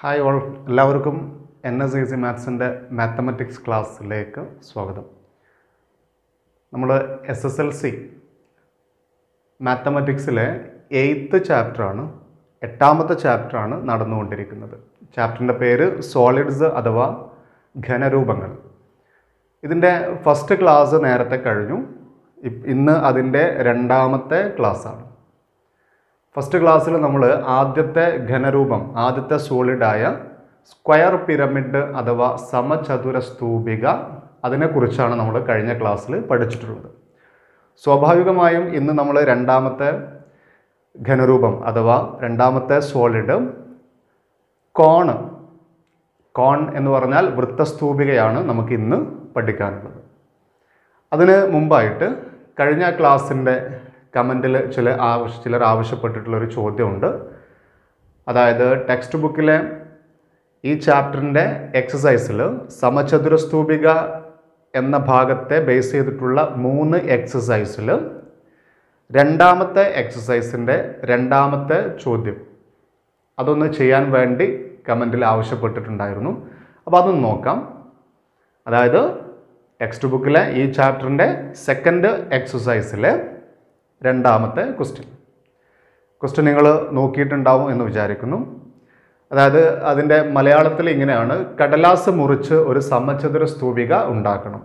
hi all എല്ലാവർക്കും N S E C മാത്സിൻ്റെ mathematics ക്ലാസ്സിലേക്ക് സ്വാഗതം നമ്മൾ എസ് എസ് എൽ സി മാത്തമാറ്റിക്സിലെ എയ്ത്ത് ചാപ്റ്ററാണ് എട്ടാമത്തെ ചാപ്റ്ററാണ് നടന്നുകൊണ്ടിരിക്കുന്നത് ചാപ്റ്ററിൻ്റെ പേര് സോളിഡ്സ് അഥവാ ഘനരൂപങ്ങൾ ഇതിൻ്റെ ഫസ്റ്റ് ക്ലാസ് നേരത്തെ കഴിഞ്ഞു ഇപ്- ഇന്ന് അതിൻ്റെ രണ്ടാമത്തെ ക്ലാസ്സാണ് ഫസ്റ്റ് ക്ലാസ്സിൽ നമ്മൾ ആദ്യത്തെ ഘനരൂപം ആദ്യത്തെ സോളിഡായ സ്ക്വയർ പിരമിഡ് അഥവാ സമചതുര സ്തൂപിക അതിനെക്കുറിച്ചാണ് നമ്മൾ കഴിഞ്ഞ ക്ലാസ്സിൽ പഠിച്ചിട്ടുള്ളത് സ്വാഭാവികമായും ഇന്ന് നമ്മൾ രണ്ടാമത്തെ ഘനരൂപം അഥവാ രണ്ടാമത്തെ സോളിഡ് കോണ് കോൺ എന്ന് പറഞ്ഞാൽ വൃത്തസ്തൂപികയാണ് നമുക്ക് ഇന്ന് പഠിക്കാനുള്ളത് അതിന് മുമ്പായിട്ട് കഴിഞ്ഞ ക്ലാസ്സിൻ്റെ കമൻറ്റിൽ ചില ആവശ്യ ചിലർ ആവശ്യപ്പെട്ടിട്ടുള്ളൊരു ചോദ്യമുണ്ട് അതായത് ടെക്സ്റ്റ് ബുക്കിലെ ഈ ചാപ്റ്ററിൻ്റെ എക്സസൈസിൽ സമചതുരസ്തൂപിക എന്ന ഭാഗത്തെ ബേസ് ചെയ്തിട്ടുള്ള മൂന്ന് എക്സസൈസിൽ രണ്ടാമത്തെ എക്സസൈസിൻ്റെ രണ്ടാമത്തെ ചോദ്യം അതൊന്ന് ചെയ്യാൻ വേണ്ടി കമൻറ്റിൽ ആവശ്യപ്പെട്ടിട്ടുണ്ടായിരുന്നു അപ്പോൾ അതൊന്ന് നോക്കാം അതായത് ടെക്സ്റ്റ് ബുക്കിലെ ഈ ചാപ്റ്ററിൻ്റെ സെക്കൻഡ് എക്സസൈസിലെ രണ്ടാമത്തെ ക്വസ്റ്റ്യൻ ക്വസ്റ്റ്യൻ നിങ്ങൾ നോക്കിയിട്ടുണ്ടാവും എന്ന് വിചാരിക്കുന്നു അതായത് അതിൻ്റെ മലയാളത്തിൽ ഇങ്ങനെയാണ് കടലാസ് മുറിച്ച് ഒരു സമചതുര സ്തൂപിക ഉണ്ടാക്കണം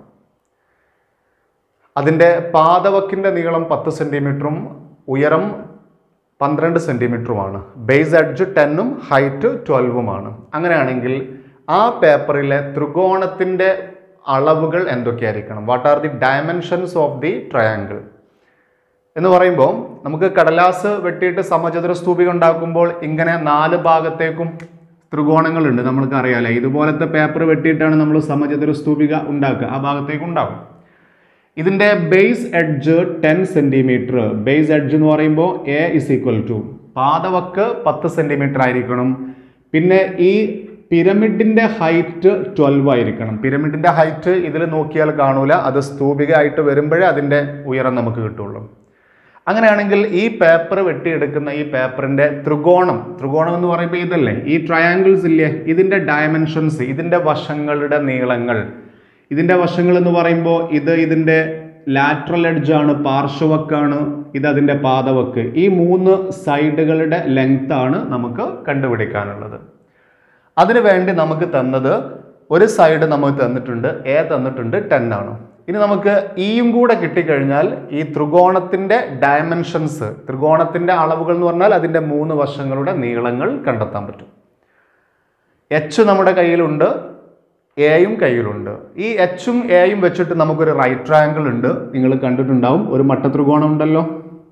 അതിൻ്റെ പാദവക്കിൻ്റെ നീളം പത്ത് സെൻറ്റിമീറ്ററും ഉയരം പന്ത്രണ്ട് സെൻറ്റിമീറ്ററുമാണ് ബേസ് എഡ്ജ് ടെന്നും ഹൈറ്റ് ട്വൽവുമാണ് അങ്ങനെയാണെങ്കിൽ ആ പേപ്പറിലെ ത്രികോണത്തിൻ്റെ അളവുകൾ എന്തൊക്കെയായിരിക്കണം what are the dimensions of the triangle എന്ന് പറയുമ്പോൾ നമുക്ക് കടലാസ് വെട്ടിയിട്ട് സമചതുര സ്തൂപിക ഉണ്ടാക്കുമ്പോൾ ഇങ്ങനെ നാല് ഭാഗത്തേക്കും ത്രികോണങ്ങളുണ്ട് നമ്മൾക്ക് അറിയാലേ ഇതുപോലത്തെ പേപ്പർ വെട്ടിയിട്ടാണ് നമ്മൾ സമചതുര സ്തൂപിക ഉണ്ടാക്കുക ആ ഭാഗത്തേക്ക് ഉണ്ടാകും ഇതിൻ്റെ base edge ten centimetre base edge എന്ന് പറയുമ്പോൾ എ ഇസ് ഈക്വൽ ടു പാദവക്ക് പത്ത് സെൻറ്റിമീറ്റർ ആയിരിക്കണം പിന്നെ ഈ പിരമിഡിൻ്റെ ഹൈറ്റ് ട്വൽവ് ആയിരിക്കണം പിരമിഡിൻ്റെ ഹൈറ്റ് ഇതിൽ നോക്കിയാൽ കാണൂല അത് സ്തൂപിക ആയിട്ട് വരുമ്പോഴേ അതിൻ്റെ ഉയരം നമുക്ക് കിട്ടുള്ളൂ അങ്ങനെയാണെങ്കിൽ ഈ പേപ്പർ വെട്ടിയെടുക്കുന്ന ഈ പേപ്പറിൻ്റെ ത്രികോണം ത്രികോണം എന്ന് പറയുമ്പോൾ ഇതല്ലേ ഈ ട്രയാങ്കിൾസ് ഇല്ലേ ഇതിൻ്റെ ഡയമെൻഷൻസ് ഇതിൻ്റെ വശങ്ങളുടെ നീളങ്ങൾ ഇതിൻ്റെ വശങ്ങൾ എന്ന് പറയുമ്പോൾ ഇത് ഇതിൻ്റെ ലാറ്ററൽ എഡ്ജാണ് പാർശ്വവക്കാണ് ഇത് അതിൻ്റെ പാദവക്ക് ഈ മൂന്ന് സൈഡുകളുടെ ലെങ്ത് ആണ് നമുക്ക് കണ്ടുപിടിക്കാനുള്ളത് അതിനു വേണ്ടി നമുക്ക് തന്നത് ഒരു സൈഡ് നമുക്ക് തന്നിട്ടുണ്ട് എ തന്നിട്ടുണ്ട് ടെൻ ആണ് ഇനി നമുക്ക് ഇയും കൂടെ കിട്ടിക്കഴിഞ്ഞാൽ ഈ ത്രികോണത്തിന്റെ ഡയമെൻഷൻസ് ത്രികോണത്തിന്റെ അളവുകൾ എന്ന് പറഞ്ഞാൽ അതിന്റെ മൂന്ന് വശങ്ങളുടെ നീളങ്ങൾ കണ്ടെത്താൻ പറ്റും എച്ച് നമ്മുടെ കയ്യിലുണ്ട് എയും കയ്യിലുണ്ട് ഈ എച്ചും എയും വെച്ചിട്ട് നമുക്കൊരു റൈറ്റ് ട്രയാങ്കിൾ ഉണ്ട് നിങ്ങൾ കണ്ടിട്ടുണ്ടാവും ഒരു മട്ടത്രികോണം ഉണ്ടല്ലോ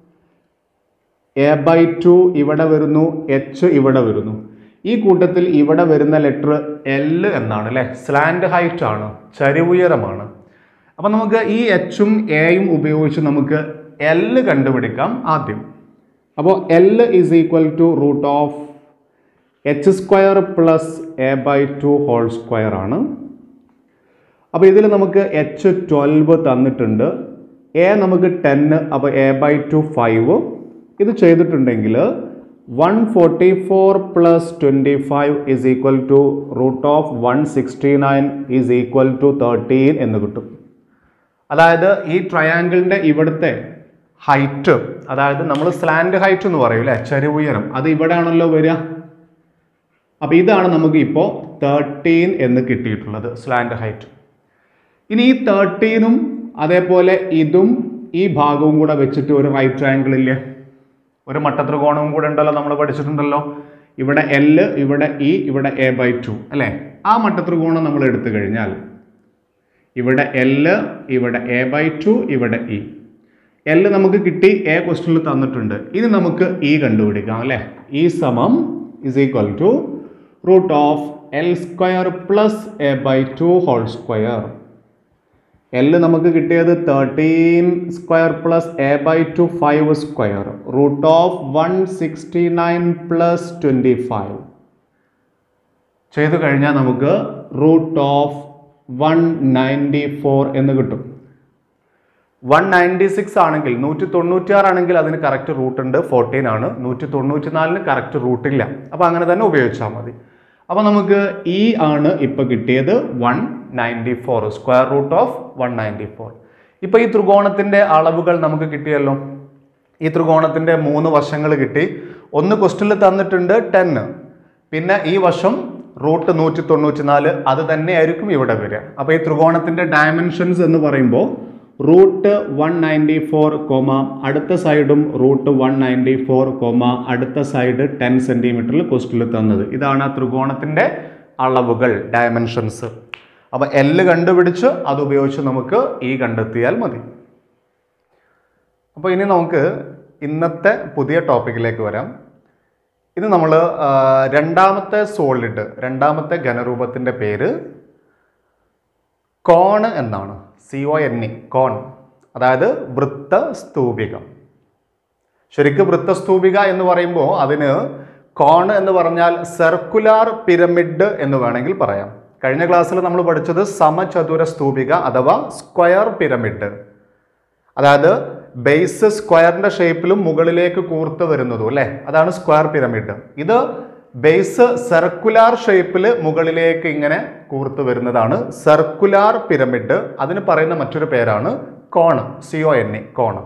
എ ബൈ ടു ഇവിടെ വരുന്നു എച്ച് ഇവിടെ വരുന്നു ഈ കൂട്ടത്തിൽ ഇവിടെ വരുന്ന ലെറ്റർ എൽ എന്നാണ് അല്ലേ സ്ലാൻഡ് ഹൈറ്റ് ആണ് ചരിവുയരമാണ് അപ്പം നമുക്ക് ഈ എച്ചും എയും ഉപയോഗിച്ച് നമുക്ക് എൽ കണ്ടുപിടിക്കാം ആദ്യം അപ്പോൾ L is equal to root of H square plus A by two whole square ആണ് അപ്പോൾ ഇതിൽ നമുക്ക് എച്ച് ട്വൽവ് തന്നിട്ടുണ്ട് എ നമുക്ക് ടെന്ന് അപ്പോൾ എ ബൈ ടു ഫൈവ് ഇത് ചെയ്തിട്ടുണ്ടെങ്കിൽ one forty four plus twenty five is equal to root of one sixty nine is equal to thirteen എന്ന് കിട്ടും അതായത് ഈ ട്രയാങ്കിളിൻ്റെ ഇവിടുത്തെ ഹൈറ്റ് അതായത് നമ്മൾ സ്ലാൻഡ് ഹൈറ്റ് എന്ന് പറയും അല്ലേ ചരിവുയരം അത് ഇവിടെ ആണല്ലോ വരിക അപ്പോൾ ഇതാണ് നമുക്ക് ഇപ്പോൾ തേർട്ടീൻ എന്ന് കിട്ടിയിട്ടുള്ളത് സ്ലാൻഡ് ഹൈറ്റ് ഇനി ഈ തേർട്ടീനും അതേപോലെ ഇതും ഈ ഭാഗവും കൂടെ വെച്ചിട്ട് ഒരു റൈറ്റ് ട്രയാങ്കിൾ ഇല്ലേ ഒരു മട്ടത്രികോണവും കൂടെ ഉണ്ടല്ലോ നമ്മൾ പഠിച്ചിട്ടുണ്ടല്ലോ ഇവിടെ എൽ ഇവിടെ ഇ ഇവിടെ എ ബൈ ടു അല്ലേ ആ മട്ടത്രികോണം നമ്മൾ എടുത്തു കഴിഞ്ഞാൽ ഇവിടെ എൽ ഇവിടെ എ ബൈ ടു ഇവിടെ ഇ എൽ നമുക്ക് കിട്ടി എ ക്വസ്റ്റനിൽ തന്നിട്ടുണ്ട് ഇനി നമുക്ക് ഇ കണ്ടുപിടിക്കാം അല്ലേ ഇ സമം is equal to root of L square plus A by two whole square L നമുക്ക് കിട്ടിയത് thirteen square plus A by two five square root of one sixty nine plus twenty five ചെയ്തു കഴിഞ്ഞാൽ നമുക്ക് root of one ninety four എന്ന് കിട്ടും one ninety six ആണെങ്കിൽ നൂറ്റി തൊണ്ണൂറ്റിയാറ് ആണെങ്കിൽ അതിന് കറക്റ്റ് റൂട്ട് ഉണ്ട് ഫോർട്ടീൻ ആണ് നൂറ്റി തൊണ്ണൂറ്റി നാലിന് കറക്റ്റ് റൂട്ടില്ല അപ്പോൾ അങ്ങനെ തന്നെ ഉപയോഗിച്ചാൽ മതി അപ്പോൾ നമുക്ക് ഇ ആണ് ഇപ്പോൾ കിട്ടിയത് one ninety four square root of one ninety four ഇപ്പോൾ ഈ ത്രികോണത്തിൻ്റെ അളവുകൾ നമുക്ക് കിട്ടിയല്ലോ ഈ ത്രികോണത്തിൻ്റെ മൂന്ന് വശങ്ങൾ കിട്ടി ഒന്ന് ക്വസ്റ്റിനിൽ തന്നിട്ടുണ്ട് ടെന്ന് പിന്നെ ഈ വശം റൂട്ട് നൂറ്റി തൊണ്ണൂറ്റി നാല് അത് തന്നെയായിരിക്കും ഇവിടെ വരിക അപ്പോൾ ഈ ത്രികോണത്തിൻ്റെ ഡയമെൻഷൻസ് എന്ന് പറയുമ്പോൾ root one ninety four comma അടുത്ത സൈഡും root one ninety four comma അടുത്ത സൈഡ് ടെൻ സെൻറ്റിമീറ്ററിൽ ക്വസ്റ്റിനിൽ തന്നത് ഇതാണ് ആ ത്രികോണത്തിൻ്റെ അളവുകൾ ഡയമെൻഷൻസ് അപ്പോൾ എല്ല് കണ്ടുപിടിച്ച് അത് ഉപയോഗിച്ച് നമുക്ക് ഈ കണ്ടെത്തിയാൽ മതി അപ്പോൾ ഇനി നമുക്ക് ഇന്നത്തെ പുതിയ ടോപ്പിക്കിലേക്ക് വരാം ഇത് നമ്മൾ രണ്ടാമത്തെ സോളിഡ് രണ്ടാമത്തെ ഘനരൂപത്തിൻ്റെ പേര് കോണ് എന്നാണ് C O N E cone അതായത് വൃത്തസ്തൂപികം ശരിക്കും വൃത്തസ്തൂപിക എന്ന് പറയുമ്പോൾ അതിന് കോൺ എന്ന് പറഞ്ഞാൽ സർക്കുലാർ പിരമിഡ് എന്ന് വേണമെങ്കിൽ പറയാം കഴിഞ്ഞ ക്ലാസ്സിൽ നമ്മൾ പഠിച്ചത് സമചതുര സ്തൂപിക അഥവാ സ്ക്വയർ പിരമിഡ് അതായത് ബേസ് സ്ക്വയറിന്റെ ഷേപ്പിലും മുകളിലേക്ക് കൂർത്ത് വരുന്നതും അല്ലേ അതാണ് സ്ക്വയർ പിരമിഡ് ഇത് ബേസ് സർക്കുലാർ ഷേപ്പിൽ മുകളിലേക്ക് ഇങ്ങനെ കൂർത്ത് വരുന്നതാണ് സർക്കുലാർ പിരമിഡ് അതിന് പറയുന്ന മറ്റൊരു പേരാണ് cone C O N E cone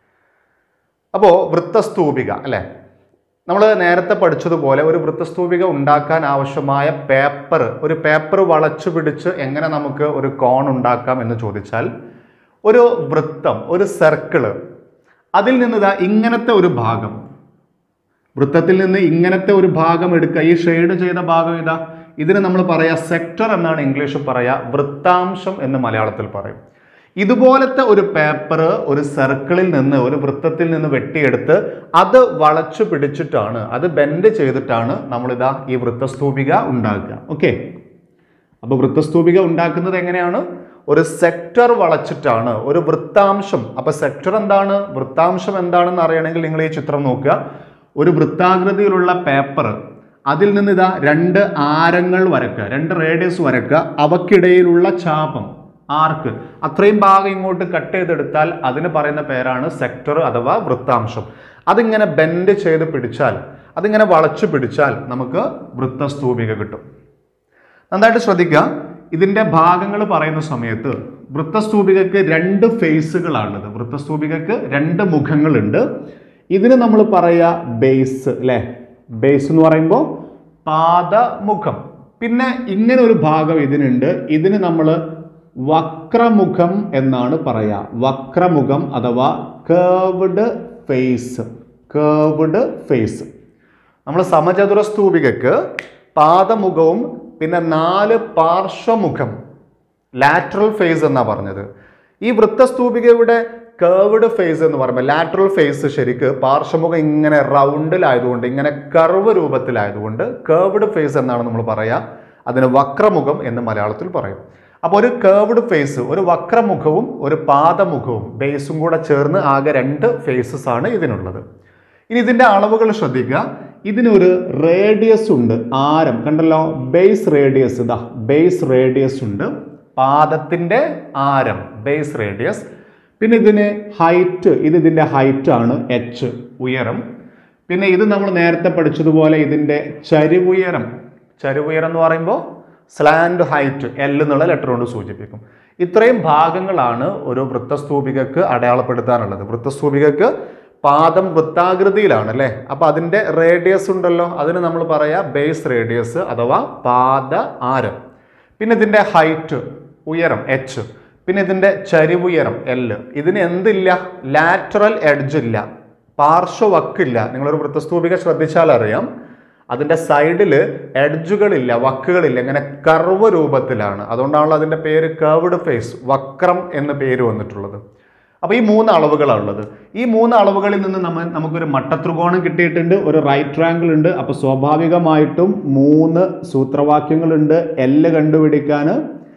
അപ്പോൾ വൃത്തസ്തൂപിക അല്ലേ നമ്മൾ നേരത്തെ പഠിച്ചതുപോലെ ഒരു വൃത്തസ്തൂപിക ഉണ്ടാക്കാൻ ആവശ്യമായ പേപ്പർ ഒരു പേപ്പർ വളച്ചു പിടിച്ച് എങ്ങനെ നമുക്ക് ഒരു കോൺ ഉണ്ടാക്കാം എന്ന് ചോദിച്ചാൽ ഒരു വൃത്തം ഒരു സർക്കിള് അതിൽ നിന്ന് ഇതാ ഇങ്ങനത്തെ ഒരു ഭാഗം വൃത്തത്തിൽ നിന്ന് ഇങ്ങനത്തെ ഒരു ഭാഗം എടുക്കുക ഈ ഷെയ്ഡ് ചെയ്ത ഭാഗം ഇതാ ഇതിന് നമ്മൾ പറയാ സെക്ടർ എന്നാണ് ഇംഗ്ലീഷിൽ പറയാ വൃത്താംശം എന്ന് മലയാളത്തിൽ പറയും ഇതുപോലത്തെ ഒരു പേപ്പർ ഒരു സർക്കിളിൽ നിന്ന് ഒരു വൃത്തത്തിൽ നിന്ന് വെട്ടിയെടുത്ത് അത് വളച്ചു പിടിച്ചിട്ടാണ് അത് ബെൻഡ് ചെയ്തിട്ടാണ് നമ്മളിതാ ഈ വൃത്തസ്തൂപിക ഉണ്ടാക്കുക ഓക്കെ അപ്പോൾ വൃത്തസ്തൂപിക ഉണ്ടാക്കുന്നത് എങ്ങനെയാണ് ഒരു സെക്ടർ വളച്ചിട്ടാണ് ഒരു വൃത്താംശം അപ്പൊ സെക്ടർ എന്താണ് വൃത്താംശം എന്താണെന്ന് അറിയണമെങ്കിൽ നിങ്ങൾ ഈ ചിത്രം നോക്കുക ഒരു വൃത്താകൃതിയിലുള്ള പേപ്പർ അതിൽ നിന്ന് ഇതാ രണ്ട് ആരങ്ങൾ വരക്കുക രണ്ട് റേഡിയസ് വരക്കുക അവക്കിടയിലുള്ള ചാപം ആർക്ക് അത്രയും ഭാഗം ഇങ്ങോട്ട് കട്ട് ചെയ്തെടുത്താൽ അതിന് പറയുന്ന പേരാണ് സെക്ടർ അഥവാ വൃത്താംശം അതിങ്ങനെ ബെൻഡ് ചെയ്ത് പിടിച്ചാൽ അതിങ്ങനെ വളച്ചു പിടിച്ചാൽ നമുക്ക് വൃത്തസ്തൂപിക കിട്ടും നന്നായിട്ട് ശ്രദ്ധിക്കുക ഇതിന്റെ ഭാഗങ്ങൾ പറയുന്ന സമയത്ത് വൃത്തസ്തൂപികക്ക് രണ്ട് ഫേസുകളാണുള്ളത് വൃത്തസ്തൂപികക്ക് രണ്ട് മുഖങ്ങളുണ്ട് ഇതിന് നമ്മൾ പറയുക ബേസ് അല്ലേ ബേസ് എന്ന് പറയുമ്പോൾ പാദമുഖം പിന്നെ ഇങ്ങനെ ഒരു ഭാഗം ഇതിനുണ്ട് ഇതിന് നമ്മൾ വക്രമുഖം എന്നാണ് പറയുക വക്രമുഖം അഥവാ കേവ്ഡ് ഫേസ് കേവ്ഡ് ഫേസ് നമ്മൾ സമചതുര സ്തൂപികക്ക് പാദമുഖവും പിന്നെ നാല് പാർശ്വമുഖം ലാറ്ററൽ ഫേസ് എന്നാ പറഞ്ഞത് ഈ വൃത്തസ്തൂപികയുടെ കേർവ്ഡ് ഫേസ് എന്ന് പറയുമ്പോൾ ലാറ്ററൽ ഫേസ് ശരിക്ക് പാർശ്വമുഖം ഇങ്ങനെ റൗണ്ടിലായതുകൊണ്ട് ഇങ്ങനെ കർവ് രൂപത്തിലായതുകൊണ്ട് കേർവ്ഡ് ഫേസ് എന്നാണ് നമ്മൾ പറയുക അതിന് വക്രമുഖം എന്ന് മലയാളത്തിൽ പറയും അപ്പോൾ ഒരു കേർവ്ഡ് ഫേസ് ഒരു വക്രമുഖവും ഒരു പാദമുഖവും ബേസും കൂടെ ചേർന്ന് ആകെ രണ്ട് ഫേസസ് ആണ് ഇതിനുള്ളത് ഇനി ഇതിന്റെ അളവുകൾ ശ്രദ്ധിക്കുക ഇതിനൊരു റേഡിയസ് ഉണ്ട് ആരം കണ്ടല്ലോ ബേസ് റേഡിയസ് ഇതാ ബേസ് റേഡിയസ് ഉണ്ട് പാദത്തിന്റെ ആരം ബേസ് റേഡിയസ് പിന്നെ ഇതിന് ഹൈറ്റ് ഇത് ഇതിന്റെ ഹൈറ്റ് ആണ് എച്ച് ഉയരം പിന്നെ ഇത് നമ്മൾ നേരത്തെ പഠിച്ചതുപോലെ ഇതിന്റെ ചരിവുയരം ചരിവുയരം എന്ന് പറയുമ്പോൾ സ്ലാൻഡ് ഹൈറ്റ് എൽ എന്നുള്ള ലെറ്റർ കൊണ്ട് സൂചിപ്പിക്കും ഇത്രയും ഭാഗങ്ങളാണ് ഒരു വൃത്തസ്തൂപികക്ക് അടയാളപ്പെടുത്താനുള്ളത് വൃത്തസ്തൂപികക്ക് പാദം വൃത്താകൃതിയിലാണ് അല്ലേ അപ്പൊ അതിന്റെ റേഡിയസ് ഉണ്ടല്ലോ അതിന് നമ്മൾ പറയാ ബേസ് റേഡിയസ് അഥവാ പാദ ആരം പിന്നെ ഇതിന്റെ ഹൈറ്റ് ഉയരം എച്ച് പിന്നെ ഇതിന്റെ ചരിവുയരം എൽ ഇതിന് എന്തില്ല ലാറ്ററൽ എഡ്ജ് ഇല്ല പാർശ്വവക്കില്ല നിങ്ങളൊരു വൃത്തസ്തൂപിക ശ്രദ്ധിച്ചാൽ അറിയാം അതിന്റെ സൈഡിൽ എഡ്ജുകളില്ല വക്കുകളില്ല ഇങ്ങനെ കർവ് രൂപത്തിലാണ് അതുകൊണ്ടാണല്ലോ അതിന്റെ പേര് കർവ്ഡ് ഫേസ് വക്രം എന്ന പേര് വന്നിട്ടുള്ളത് അപ്പോൾ ഈ മൂന്ന് അളവുകളാണുള്ളത് ഈ മൂന്ന് അളവുകളിൽ നിന്ന് നമ്മൾ നമുക്കൊരു മട്ടത്രികോണം കിട്ടിയിട്ടുണ്ട് ഒരു റൈറ്റ് ട്രാങ്കിൾ ഉണ്ട് അപ്പോൾ സ്വാഭാവികമായിട്ടും മൂന്ന് സൂത്രവാക്യങ്ങളുണ്ട് എല്ല് കണ്ടുപിടിക്കാൻ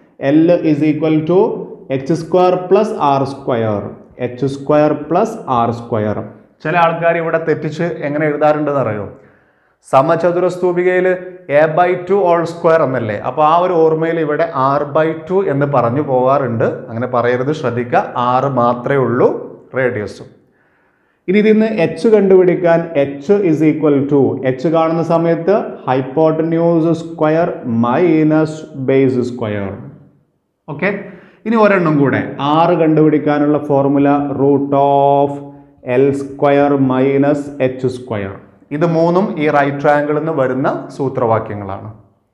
L is equal to H square plus R square H square plus R square ചില ആൾക്കാർ ഇവിടെ തെറ്റിച്ച് എങ്ങനെ എഴുതാറുണ്ടെന്ന് അറിയോ സമചതുര സ്തൂപികയിൽ A by two whole square എന്നല്ലേ അപ്പോൾ ആ ഒരു ഓർമ്മയിൽ ഇവിടെ ആർ ബൈ ടു എന്ന് പറഞ്ഞു പോകാറുണ്ട് അങ്ങനെ പറയരുത് ശ്രദ്ധിക്കുക ആറ് മാത്രമേ ഉള്ളൂ റേഡിയസും ഇനി ഇതിൽ നിന്ന് എച്ച് കണ്ടുപിടിക്കാൻ H is equal to H കാണുന്ന സമയത്ത് hypotenuse square minus base square okay ഇനി ഒരെണ്ണം കൂടെ ആറ് കണ്ടുപിടിക്കാനുള്ള formula root of L square minus H square ഇത് മൂന്നും ഈ റൈറ്റ് ട്രയാങ്കിളിൽ നിന്ന് വരുന്ന സൂത്രവാക്യങ്ങളാണ്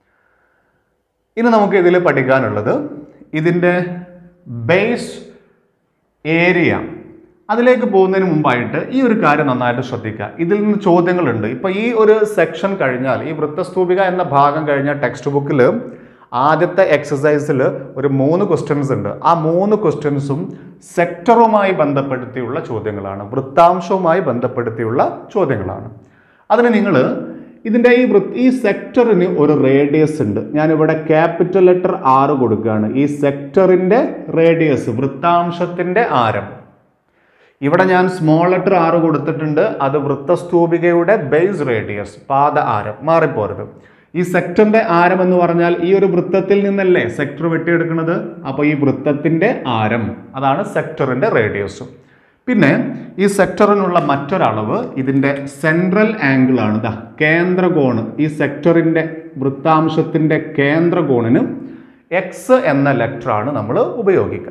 ഇനി നമുക്ക് ഇതിൽ പഠിക്കാനുള്ളത് ഇതിൻ്റെ ബേസ് ഏരിയ അതിലേക്ക് പോകുന്നതിന് മുമ്പായിട്ട് ഈ ഒരു കാര്യം നന്നായിട്ട് ശ്രദ്ധിക്കുക ഇതിൽ നിന്ന് ചോദ്യങ്ങളുണ്ട് ഇപ്പൊ ഈ ഒരു സെക്ഷൻ കഴിഞ്ഞാൽ ഈ വൃത്തസ്തൂപിക എന്ന ഭാഗം കഴിഞ്ഞ ടെക്സ്റ്റ് ബുക്കിൽ ആദ്യത്തെ എക്സസൈസിൽ ഒരു മൂന്ന് ക്വസ്റ്റ്യൻസ് ഉണ്ട് ആ മൂന്ന് ക്വസ്റ്റ്യൻസും സെക്ടറുമായി ബന്ധപ്പെടുത്തിയുള്ള ചോദ്യങ്ങളാണ് വൃത്താംശവുമായി ബന്ധപ്പെടുത്തിയുള്ള ചോദ്യങ്ങളാണ് അതിന് നിങ്ങൾ ഇതിൻ്റെ ഈ വൃത്ത് ഈ സെക്ടറിന് ഒരു റേഡിയസ് ഉണ്ട് ഞാനിവിടെ ക്യാപിറ്റൽ ലെറ്റർ ആറ് കൊടുക്കുകയാണ് ഈ സെക്ടറിൻ്റെ റേഡിയസ് വൃത്താംശത്തിൻ്റെ ആരം ഇവിടെ ഞാൻ സ്മോൾ ലെറ്റർ ആറ് കൊടുത്തിട്ടുണ്ട് അത് വൃത്തസ്തൂപികയുടെ ബേസ് റേഡിയസ് പാദ ആരം മാറിപ്പോരുത് ഈ സെക്ടറിന്റെ ആരം എന്ന് പറഞ്ഞാൽ ഈ ഒരു വൃത്തത്തിൽ നിന്നല്ലേ സെക്ടർ വെട്ടിയെടുക്കുന്നത് അപ്പോൾ ഈ വൃത്തത്തിന്റെ ആരം അതാണ് സെക്ടറിന്റെ റേഡിയസ് പിന്നെ ഈ സെക്ടറിനുള്ള മറ്റൊരളവ് ഇതിന്റെ സെൻട്രൽ ആംഗിൾ ആണ് ദാ കേന്ദ്രകോണ് ഈ സെക്ടറിന്റെ വൃത്താംശത്തിന്റെ കേന്ദ്രകോണിന് എക്സ് എന്ന ലെറ്റർ ആണ് നമ്മൾ ഉപയോഗിക്കുക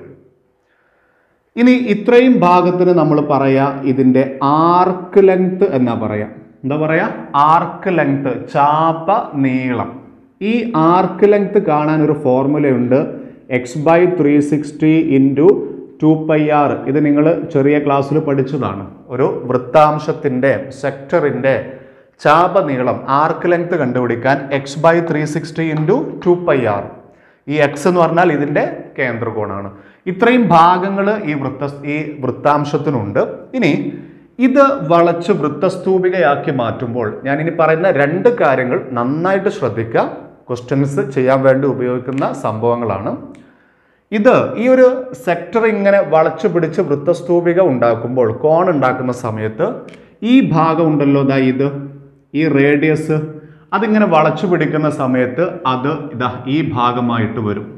ഇനി ഇത്രയും ഭാഗത്തിന് നമ്മൾ പറയാ ഇതിന്റെ ആർക്ക് ലെങ്ത് എന്നാ പറയാ എന്താ പറയാ ആർക്ക് ലെങ്ത് ചാപ നീളം ഈ ആർക്ക് ലെങ്ത് കാണാൻ ഒരു ഫോർമുലയുണ്ട് X by three sixty into two pi R ഇത് നിങ്ങൾ ചെറിയ ക്ലാസ്സിൽ പഠിച്ചതാണ് ഒരു വൃത്താംശത്തിൻ്റെ സെക്ടറിൻ്റെ ചാപ നീളം ആർക്ക് ലെങ്ത് കണ്ടുപിടിക്കാൻ X by three sixty into two pi R ഈ എക്സ് എന്ന് പറഞ്ഞാൽ ഇതിൻ്റെ കേന്ദ്രകോണാണ് ഇത്രയും ഭാഗങ്ങൾ ഈ വൃത്ത ഈ വൃത്താംശത്തിനുണ്ട് ഇനി ഇത് വളച്ച് വൃത്തസ്തൂപികയാക്കി മാറ്റുമ്പോൾ ഞാൻ ഇനി പറയുന്ന രണ്ട് കാര്യങ്ങൾ നന്നായിട്ട് ശ്രദ്ധിക്കുക ക്വസ്റ്റ്യൻസ് ചെയ്യാൻ വേണ്ടി ഉപയോഗിക്കുന്ന സംഭവങ്ങളാണ് ഇത് ഈ ഒരു സെക്ടർ ഇങ്ങനെ വളച്ചു പിടിച്ച് വൃത്തസ്തൂപിക ഉണ്ടാക്കുമ്പോൾ കോൺ ഉണ്ടാക്കുന്ന സമയത്ത് ഈ ഭാഗം ഉണ്ടല്ലോ ദാ ഇത് ഈ റേഡിയസ് അതിങ്ങനെ വളച്ചു പിടിക്കുന്ന സമയത്ത് അത് ഇതാ ഈ ഭാഗമായിട്ട് വരും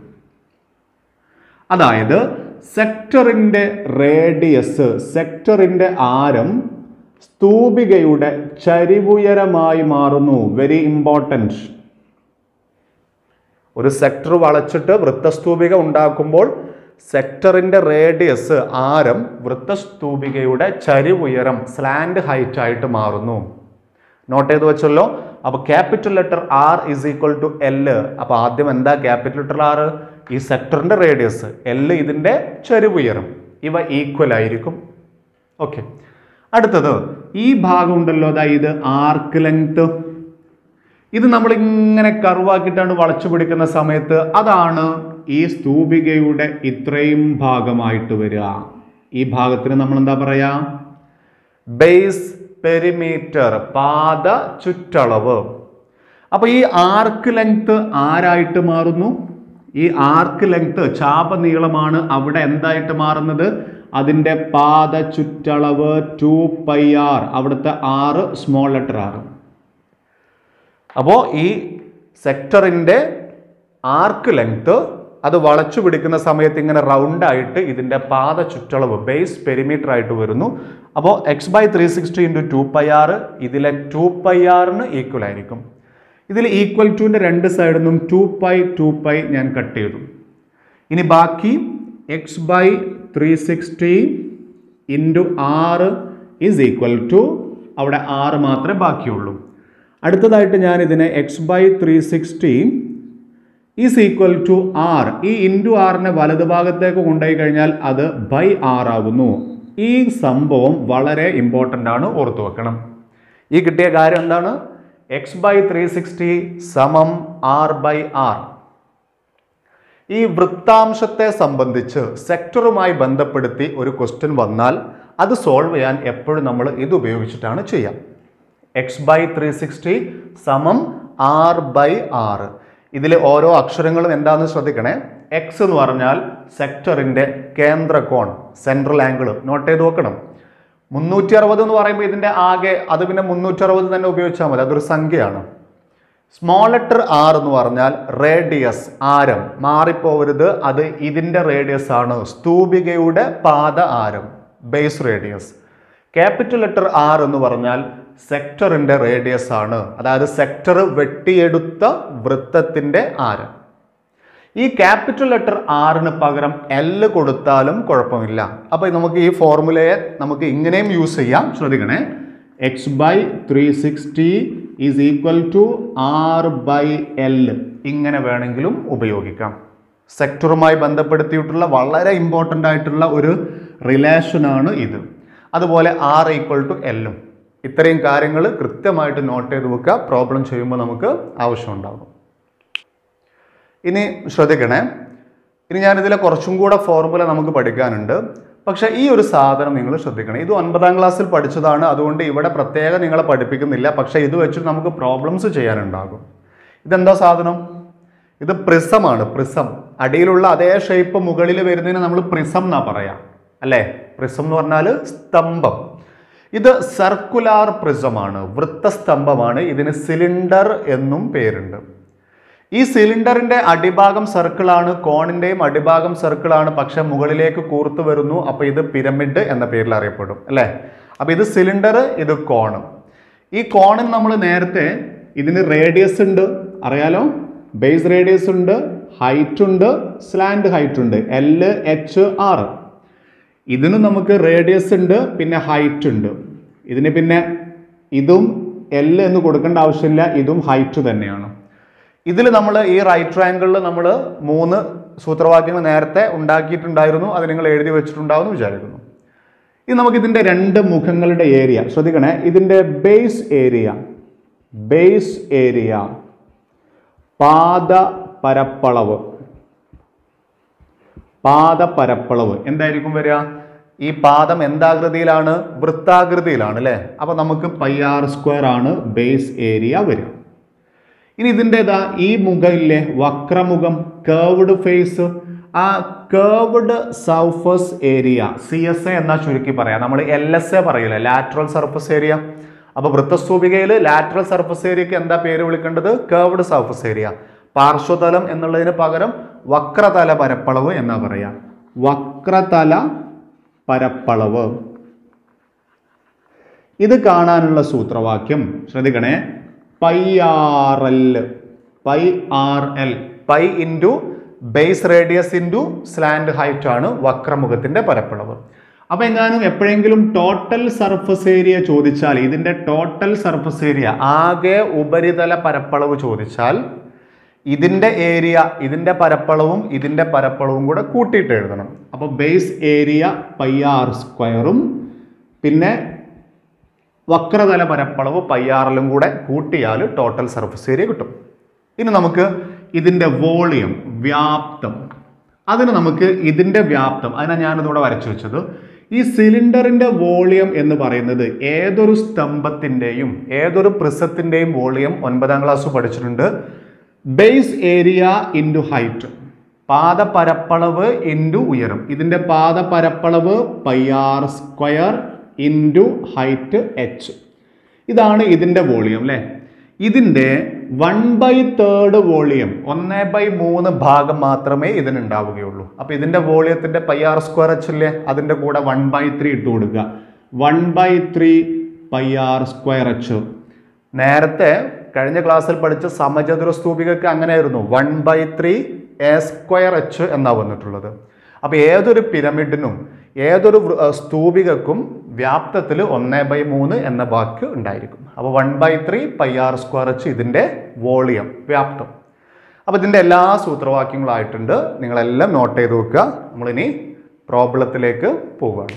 അതായത് സെക്ടറിൻ്റെ റേഡിയസ് സെക്ടറിൻ്റെ ആരം സ്തൂപികയുടെ ചരിവുയരമായി മാറുന്നു വെരി ഇമ്പോർട്ടൻറ്റ് ഒരു സെക്ടർ വളച്ചിട്ട് വൃത്തസ്തൂപിക ഉണ്ടാക്കുമ്പോൾ സെക്ടറിൻ്റെ റേഡിയസ് ആരം വൃത്തസ്തൂപികയുടെ ചരിവുയരം സ്ലാൻഡ് ഹൈറ്റ് ആയിട്ട് മാറുന്നു നോട്ട് ചെയ്ത് വെച്ചല്ലോ അപ്പോൾ capital letter R is equal to L അപ്പോൾ ആദ്യം എന്താ ക്യാപിറ്റൽ ലെറ്റർ ആർ ഈ സെക്ടറിൻ്റെ റേഡിയസ് എൽ ഇതിൻ്റെ ചരിവുയരം ഇവ ഈക്വൽ ആയിരിക്കും ഓക്കെ അടുത്തത് ഈ ഭാഗം ഉണ്ടല്ലോ അതാ ഇത് ആർക്ക് ലെങ്ത് ഇത് നമ്മൾ ഇങ്ങനെ കർവാക്കിയിട്ടാണ് വളച്ചു പിടിക്കുന്ന സമയത്ത് അതാണ് ഈ സ്തൂപികയുടെ ഇത്രയും ഭാഗമായിട്ട് വരിക ഈ ഭാഗത്തിന് നമ്മൾ എന്താ പറയാ ബേസ് പെരിമീറ്റർ പാദ ചുറ്റളവ് അപ്പൊ ഈ ആർക്ക് ലെങ്ത് ആരായിട്ട് മാറുന്നു ഈ ആർക്ക് ലെങ്ത് ചാപ നീളമാണ് അവിടെ എന്തായിട്ട് മാറുന്നത് അതിൻ്റെ പാദ ചുറ്റളവ് ടു പൈ ആർ അവിടുത്തെ ആറ് സ്മോൾ ലെറ്റർ ആറ് അപ്പോൾ ഈ സെക്ടറിൻ്റെ ആർക്ക് ലെങ്ത് അത് വളച്ചു പിടിക്കുന്ന സമയത്ത് ഇങ്ങനെ റൗണ്ട് ആയിട്ട് ഇതിൻ്റെ പാദ ചുറ്റളവ് ബേസ് പെരിമീറ്റർ ആയിട്ട് വരുന്നു അപ്പോൾ X by three sixty into two pi R ഇതിലെ ടു പൈ ആറിന് ഈക്വൽ ആയിരിക്കും ഇതിൽ ഈക്വൽ ടുവിൻ്റെ രണ്ട് സൈഡിൽ നിന്നും ടു പൈ ടു പൈ ഞാൻ കട്ട് ചെയ്തു ഇനി ബാക്കി X by three sixty into R is equal to അവിടെ ആറ് മാത്രമേ ബാക്കിയുള്ളൂ അടുത്തതായിട്ട് ഞാൻ ഇതിനെ X by three sixty is equal to R ഈ ഇൻറ്റു ആറിനെ വലതുഭാഗത്തേക്ക് കൊണ്ടുപോയി കഴിഞ്ഞാൽ അത് ബൈ ആർ ആകുന്നു ഈ സംഭവം വളരെ ഇമ്പോർട്ടൻ്റ് ആണ് ഓർത്തു വെക്കണം ഈ കിട്ടിയ കാര്യം എന്താണ് എക്സ് ബൈ ത്രീ സിക്സ്റ്റി സമം ആർ ബൈ ആർ ഈ വൃത്താംശത്തെ സംബന്ധിച്ച് സെക്ടറുമായി ബന്ധപ്പെടുത്തി ഒരു ക്വസ്റ്റ്യൻ വന്നാൽ അത് സോൾവ് ചെയ്യാൻ എപ്പോഴും നമ്മൾ ഇത് ഉപയോഗിച്ചിട്ടാണ് ചെയ്യുക എക്സ് ബൈ ത്രീ സിക്സ്റ്റി സമം ആർ ബൈ ആറ് ഇതിലെ ഓരോ അക്ഷരങ്ങളും എന്താണെന്ന് ശ്രദ്ധിക്കണേ എക്സ് എന്ന് പറഞ്ഞാൽ സെക്ടറിൻ്റെ കേന്ദ്രകോൺ സെൻട്രൽ ആംഗിൾ നോട്ട് ചെയ്ത് നോക്കണം മുന്നൂറ്റി അറുപത് എന്ന് പറയുമ്പോൾ ഇതിൻ്റെ ആകെ അത് പിന്നെ മുന്നൂറ്റി അറുപത് തന്നെ ഉപയോഗിച്ചാൽ മതി അതൊരു സംഖ്യയാണ് സ്മോൾ ലെറ്റർ ആർ എന്ന് പറഞ്ഞാൽ റേഡിയസ് ആരം മാറിപ്പോവരുത് അത് ഇതിൻ്റെ റേഡിയസ് ആണ് സ്തൂപികയുടെ പാദ ആരം base radius capital letter R എന്ന് പറഞ്ഞാൽ സെക്ടറിന്റെ റേഡിയസ് ആണ് അതായത് സെക്ടർ വെട്ടിയെടുത്ത വൃത്തത്തിന്റെ ആരം ഈ ക്യാപിറ്റൽ ലെറ്റർ ആറിന് പകരം എൽ കൊടുത്താലും കുഴപ്പമില്ല അപ്പൊ നമുക്ക് ഈ ഫോർമുലയെ നമുക്ക് ഇങ്ങനെയും യൂസ് ചെയ്യാം ശ്രദ്ധിക്കണേ X by three sixty is equal to R by L ഇങ്ങനെ വേണമെങ്കിലും ഉപയോഗിക്കാം സെക്ടറുമായി ബന്ധപ്പെടുത്തിയിട്ടുള്ള വളരെ ഇമ്പോർട്ടൻ്റ് ആയിട്ടുള്ള ഒരു റിലേഷനാണ് ഇത് അതുപോലെ ആർ ഈക്വൽ ടു എല്ലും ഇത്രയും കാര്യങ്ങൾ കൃത്യമായിട്ട് നോട്ട് ചെയ്ത് വെക്കുക പ്രോബ്ലം ചെയ്യുമ്പോൾ നമുക്ക് ആവശ്യമുണ്ടാകും ഇനി ശ്രദ്ധിക്കണേ ഇനി ഞാനിതിലെ കുറച്ചും കൂടെ ഫോർമുല നമുക്ക് പഠിക്കാനുണ്ട് പക്ഷേ ഈ ഒരു സാധനം നിങ്ങൾ ശ്രദ്ധിക്കണം ഇത് ഒൻപതാം ക്ലാസ്സിൽ പഠിച്ചതാണ് അതുകൊണ്ട് ഇവിടെ പ്രത്യേകം നിങ്ങളെ പഠിപ്പിക്കുന്നില്ല പക്ഷേ ഇത് വെച്ചിട്ട് നമുക്ക് പ്രോബ്ലംസ് ചെയ്യാനുണ്ടാകും ഇതെന്താ സാധനം ഇത് പ്രിസമാണ് പ്രിസം അടിയിലുള്ള അതേ ഷേപ്പ് മുകളിൽ വരുന്നതിന് നമ്മൾ പ്രിസം എന്നാ പറയാം അല്ലേ പ്രിസം എന്ന് പറഞ്ഞാൽ സ്തംഭം ഇത് സർക്കുലാർ പ്രിസമാണ് വൃത്തസ്തംഭമാണ് ഇതിന് സിലിണ്ടർ എന്നും പേരുണ്ട് ഈ സിലിണ്ടറിന്റെ അടിഭാഗം സർക്കിളാണ് കോണിന്റെയും അടിഭാഗം സർക്കിളാണ് പക്ഷെ മുകളിലേക്ക് കൂർത്തു വരുന്നു അപ്പൊ ഇത് പിരമിഡ് എന്ന പേരിൽ അറിയപ്പെടും അല്ലേ അപ്പൊ ഇത് സിലിണ്ടർ ഇത് കോണ് ഈ കോണിൽ നമ്മൾ നേരത്തെ ഇതിന് റേഡിയസ് ഉണ്ട് അറിയാലോ ബേസ് റേഡിയസ് ഉണ്ട് ഹൈറ്റ് ഉണ്ട് സ്ലാൻഡ് ഹൈറ്റ് ഉണ്ട് എൽ എച്ച് ആർ ഇതിന് നമുക്ക് റേഡിയസ് ഉണ്ട് പിന്നെ ഹൈറ്റ് ഉണ്ട് ഇതിന് പിന്നെ ഇതും എൽ എന്ന് കൊടുക്കേണ്ട ആവശ്യമില്ല ഇതും ഹൈറ്റ് തന്നെയാണ് ഇതിൽ നമ്മൾ ഈ റൈറ്റ് ട്രയാങ്കിളിൽ നമ്മൾ മൂന്ന് സൂത്രവാക്യങ്ങൾ നേരത്തെ ഉണ്ടാക്കിയിട്ടുണ്ടായിരുന്നു അത് നിങ്ങൾ എഴുതി വെച്ചിട്ടുണ്ടാവുമെന്ന് വിചാരിക്കുന്നു ഇനി നമുക്ക് ഇതിന്റെ രണ്ട് മുഖങ്ങളുടെ ഏരിയ ശ്രദ്ധിക്കണേ ഇതിന്റെ ബേസ് ഏരിയ ബേസ് ഏരിയ പാദ പരപ്പളവ് പാദ പരപ്പളവ് എന്തായിരിക്കും വരിക ഈ പാദം എന്താകൃതിയിലാണ് വൃത്താകൃതിയിലാണ് അല്ലേ അപ്പൊ നമുക്ക് പൈ ആർ സ്ക്വയർ ആണ് ബേസ് ഏരിയ വരിക ഇനി ഇതിൻ്റെതാ ഈ മുഖമില്ലേ വക്രമുഖം കേർവ്ഡ് ഫേസ് ആ curved surface area C S A എന്നാ ചുരുക്കി പറയാം നമ്മൾ എൽ എസ് എ പറയില്ല ലാറ്ററൽ സർഫസ് ഏരിയ അപ്പൊ വൃത്തസ്തൂപികയിൽ ലാറ്ററൽ സർഫസ് ഏരിയക്ക് എന്താ പേര് വിളിക്കേണ്ടത് കേർവ്ഡ് സർഫസ് ഏരിയ പാർശ്വതലം എന്നുള്ളതിന് പകരം വക്രതല പരപ്പളവ് എന്നാ പറയാ വക്രതല പരപ്പളവ് ഇത് കാണാനുള്ള സൂത്രവാക്യം ശ്രദ്ധിക്കണേ pi R L pi R L pi into base radius into slant height ആണ് വക്രമുഖത്തിന്റെ പരപ്പളവ് അപ്പൊ എങ്ങാനും എപ്പോഴെങ്കിലും ടോട്ടൽ സർഫസ് ഏരിയ ചോദിച്ചാൽ ഇതിന്റെ ടോട്ടൽ സർഫസ് ഏരിയ ആകെ ഉപരിതല പരപ്പളവ് ചോദിച്ചാൽ ഇതിന്റെ ഏരിയ ഇതിന്റെ പരപ്പളവും ഇതിന്റെ പരപ്പളവും കൂടെ കൂട്ടിയിട്ട് എഴുതണം അപ്പൊ ബേസ് ഏരിയ പൈ ആർ സ്ക്വയറും പിന്നെ വക്രതല പരപ്പളവ് പയ്യാറിലും കൂടെ കൂട്ടിയാൽ ടോട്ടൽ സർഫസ് ഏരിയ കിട്ടും ഇനി നമുക്ക് ഇതിൻ്റെ വോളിയം വ്യാപ്തം അതിന് നമുക്ക് ഇതിൻ്റെ വ്യാപ്തം അതിനാണ് ഞാനിതിവിടെ വരച്ചു വെച്ചത് ഈ സിലിണ്ടറിൻ്റെ വോളിയം എന്ന് പറയുന്നത് ഏതൊരു സ്തംഭത്തിൻ്റെയും ഏതൊരു പ്രിസത്തിൻ്റെയും വോളിയം ഒൻപതാം ക്ലാസ് പഠിച്ചിട്ടുണ്ട് ബേസ് ഏരിയ ഇൻറ്റു ഹൈറ്റ് പാദപരപ്പളവ് ഇൻറ്റു ഉയരം ഇതിൻ്റെ പാദപരപ്പളവ് pi R square into height H ഇതാണ് ഇതിൻ്റെ വോളിയം അല്ലേ ഇതിൻ്റെ വൺ ബൈ തേർഡ് വോളിയം ഒന്ന് ബൈ മൂന്ന് ഭാഗം മാത്രമേ ഇതിനുണ്ടാവുകയുള്ളൂ അപ്പോൾ ഇതിൻ്റെ വോളിയത്തിൻ്റെ പൈ ആർ സ്ക്വയർ എച്ച് അല്ലേ അതിൻ്റെ കൂടെ വൺ ബൈ ത്രീ ഇട്ട് കൊടുക്കുക one by three pi R square H നേരത്തെ കഴിഞ്ഞ ക്ലാസ്സിൽ പഠിച്ച സമചതുര സ്തൂപികക്ക് അങ്ങനെയായിരുന്നു one by three A square H എന്നാ വന്നിട്ടുള്ളത് അപ്പോൾ ഏതൊരു പിരമിഡിനും ഏതൊരു വൃ- ഏർ സ്തൂപികക്കും വ്യാപ്തത്തിൽ ഒന്ന് ബൈ മൂന്ന് എന്ന വാക്ക് ഉണ്ടായിരിക്കും അപ്പോൾ one by three pi R square H ഇതിൻ്റെ വോളിയം വ്യാപ്തം അപ്പോൾ ഇതിൻ്റെ എല്ലാ സൂത്രവാക്യങ്ങളായിട്ടുണ്ട് നിങ്ങളെല്ലാം നോട്ട് ചെയ്ത് വെക്കുക നമ്മളിനി പ്രോബ്ലത്തിലേക്ക് പോവുകയാണ്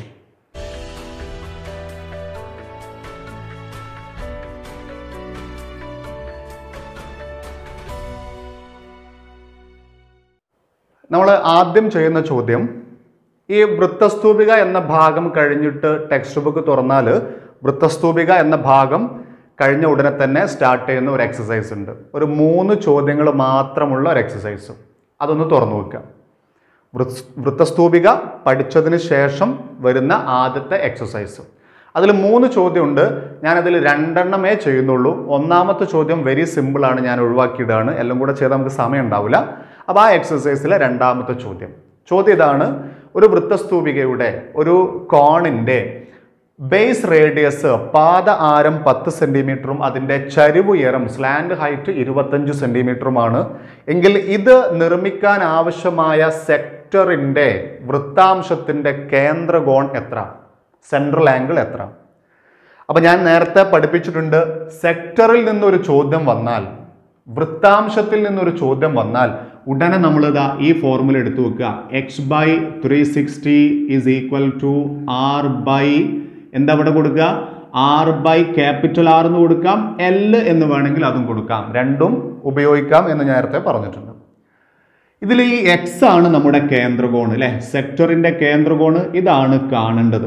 നമ്മൾ ആദ്യം ചെയ്യുന്ന ചോദ്യം ഈ വൃത്തസ്തൂപിക എന്ന ഭാഗം കഴിഞ്ഞിട്ട് ടെക്സ്റ്റ് ബുക്ക് തുറന്നാൽ വൃത്തസ്തൂപിക എന്ന ഭാഗം കഴിഞ്ഞ ഉടനെ തന്നെ സ്റ്റാർട്ട് ചെയ്യുന്ന ഒരു എക്സസൈസ് ഉണ്ട് ഒരു മൂന്ന് ചോദ്യങ്ങൾ മാത്രമുള്ള ഒരു എക്സസൈസ് അതൊന്ന് തുറന്നു വെക്കുക വൃ- വൃത്തസ്തൂപിക പഠിച്ചതിന് ശേഷം വരുന്ന ആദ്യത്തെ എക്സസൈസ് അതിൽ മൂന്ന് ചോദ്യമുണ്ട് ഞാനതിൽ രണ്ടെണ്ണമേ ചെയ്യുന്നുള്ളൂ ഒന്നാമത്തെ ചോദ്യം വെരി സിമ്പിളാണ് ഞാൻ ഒഴിവാക്കിയതാണ് എല്ലാം കൂടെ ചെയ്താൽ നമുക്ക് സമയം ഉണ്ടാവില്ല അപ്പോൾ ആ എക്സസൈസിലെ രണ്ടാമത്തെ ചോദ്യം ചോദ്യം ഇതാണ് ഒരു വൃത്തസ്തൂപികയുടെ ഒരു കോണിൻ്റെ ബേസ് റേഡിയസ് പാദ ആരം പത്ത് സെന്റിമീറ്ററും അതിൻ്റെ ചരിവുയരം സ്ലാൻഡ് ഹൈറ്റ് ഇരുപത്തഞ്ച് സെന്റിമീറ്ററുമാണ് എങ്കിൽ ഇത് നിർമ്മിക്കാൻ ആവശ്യമായ സെക്ടറിൻ്റെ വൃത്താംശത്തിൻ്റെ കേന്ദ്രകോൺ എത്ര സെൻട്രൽ ആംഗിൾ എത്ര അപ്പൊ ഞാൻ നേരത്തെ പഠിപ്പിച്ചിട്ടുണ്ട് സെക്ടറിൽ നിന്നൊരു ചോദ്യം വന്നാൽ വൃത്താംശത്തിൽ നിന്നൊരു ചോദ്യം വന്നാൽ ഉടനെ നമ്മൾ ഇതാ ഈ ഫോർമുല എടുത്തു വെക്കുക X by three sixty is equal to R by എന്താ ഇവിടെ കൊടുക്കുക ആർ ബൈ ക്യാപിറ്റൽ ആർ എന്ന് കൊടുക്കാം എൽ എന്ന് വേണമെങ്കിൽ അതും കൊടുക്കാം രണ്ടും ഉപയോഗിക്കാം എന്ന് നേരത്തെ പറഞ്ഞിട്ടുണ്ട് ഇതിൽ ഈ എക്സ് ആണ് നമ്മുടെ കേന്ദ്രകോണ് അല്ലെ സെക്ടറിന്റെ കേന്ദ്രകോണ് ഇതാണ് കാണേണ്ടത്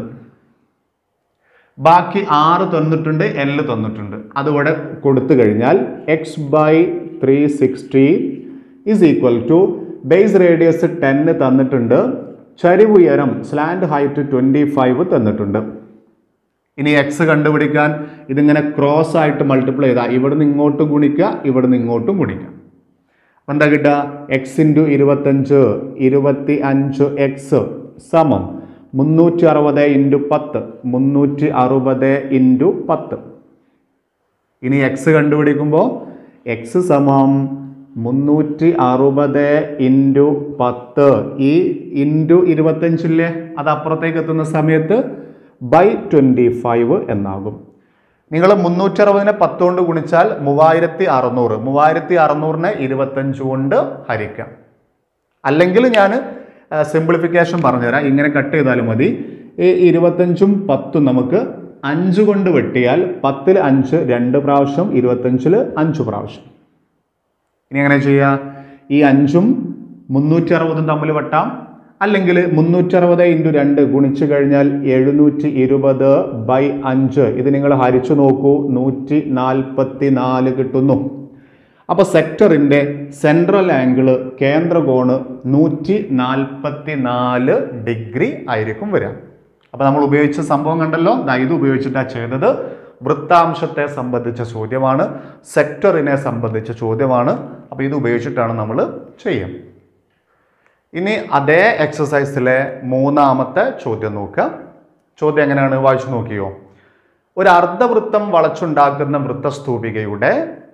ബാക്കി ആറ് തന്നിട്ടുണ്ട് എൽ തന്നിട്ടുണ്ട് അതിവിടെ കൊടുത്തു കഴിഞ്ഞാൽ X by three sixty is equal to base radius ടെന്ന് തന്നിട്ടുണ്ട് ചരിവുയരം സ്ലാൻഡ് ഹൈറ്റ് ട്വൻറ്റി ഫൈവ് തന്നിട്ടുണ്ട് ഇനി എക്സ് കണ്ടുപിടിക്കാൻ ഇതിങ്ങനെ ക്രോസ് ആയിട്ട് മൾട്ടിപ്ലൈ ചെയ്താൽ ഇവിടുന്ന് ഇങ്ങോട്ടും ഗുണിക്കുക ഇവിടുന്ന് ഇങ്ങോട്ടും ഗുണിക്കുക അപ്പൊ എന്താ കിട്ടുക എക്സ് ഇൻറ്റു ഇരുപത്തഞ്ച് ഇരുപത്തി അഞ്ച് എക്സ് സമം മുന്നൂറ്റി അറുപത് ഇൻറ്റു പത്ത് മുന്നൂറ്റി അറുപത് ഇൻറ്റു പത്ത് ഇനി എക്സ് കണ്ടുപിടിക്കുമ്പോൾ എക്സ് സമം മുന്നൂറ്റി അറുപത് ഇൻറ്റു പത്ത് ഈ ഇൻറ്റു ഇരുപത്തഞ്ചില്ലേ അത് അപ്പുറത്തേക്ക് എത്തുന്ന സമയത്ത് ബൈ ട്വൻറ്റി ഫൈവ് എന്നാകും നിങ്ങൾ മുന്നൂറ്റി അറുപതിനെ പത്ത് കൊണ്ട് ഗുണിച്ചാൽ മൂവായിരത്തി അറുന്നൂറ് മൂവായിരത്തി അറുന്നൂറിനെ ഇരുപത്തഞ്ച് കൊണ്ട് ഹരിക്കാം അല്ലെങ്കിൽ ഞാൻ സിംപ്ലിഫിക്കേഷൻ പറഞ്ഞുതരാം ഇങ്ങനെ കട്ട് ചെയ്താലും മതി ഈ ഇരുപത്തഞ്ചും പത്തും നമുക്ക് അഞ്ച് കൊണ്ട് വെട്ടിയാൽ പത്തിൽ അഞ്ച് രണ്ട് പ്രാവശ്യം ഇരുപത്തഞ്ചിൽ അഞ്ച് പ്രാവശ്യം ഇനി എങ്ങനെ ചെയ്യുക ഈ അഞ്ചും മുന്നൂറ്റി അറുപതും തമ്മിൽ വെട്ടാം അല്ലെങ്കിൽ മുന്നൂറ്റി അറുപത് ഇൻറ്റു രണ്ട് ഗുണിച്ചു കഴിഞ്ഞാൽ എഴുന്നൂറ്റി ഇരുപത് ബൈ അഞ്ച് ഇത് നിങ്ങൾ ഹരിച്ചു നോക്കൂ നൂറ്റി നാൽപ്പത്തി നാല് കിട്ടുന്നു അപ്പോൾ സെക്ടറിൻ്റെ സെൻട്രൽ ആംഗിള് കേന്ദ്രകോണ് നൂറ്റി നാൽപ്പത്തി നാല് ഡിഗ്രി ആയിരിക്കും വരിക അപ്പോൾ നമ്മൾ ഉപയോഗിച്ച സംഭവം കണ്ടല്ലോ ദാ ഇത് ഉപയോഗിച്ചിട്ടാണ് ചെയ്തത് വൃത്താംശത്തെ സംബന്ധിച്ച ചോദ്യമാണ് സെക്ടറിനെ സംബന്ധിച്ച ചോദ്യമാണ് അപ്പോൾ ഇത് ഉപയോഗിച്ചിട്ടാണ് നമ്മൾ ചെയ്യുക ഇനി അതേ എക്സസൈസിലെ മൂന്നാമത്തെ ചോദ്യം നോക്കുക ചോദ്യം എങ്ങനെയാണ് വായിച്ചു നോക്കിയോ ഒരു അർദ്ധവൃത്തം വളച്ചുണ്ടാക്കുന്ന വൃത്തസ്തൂപികയുടെ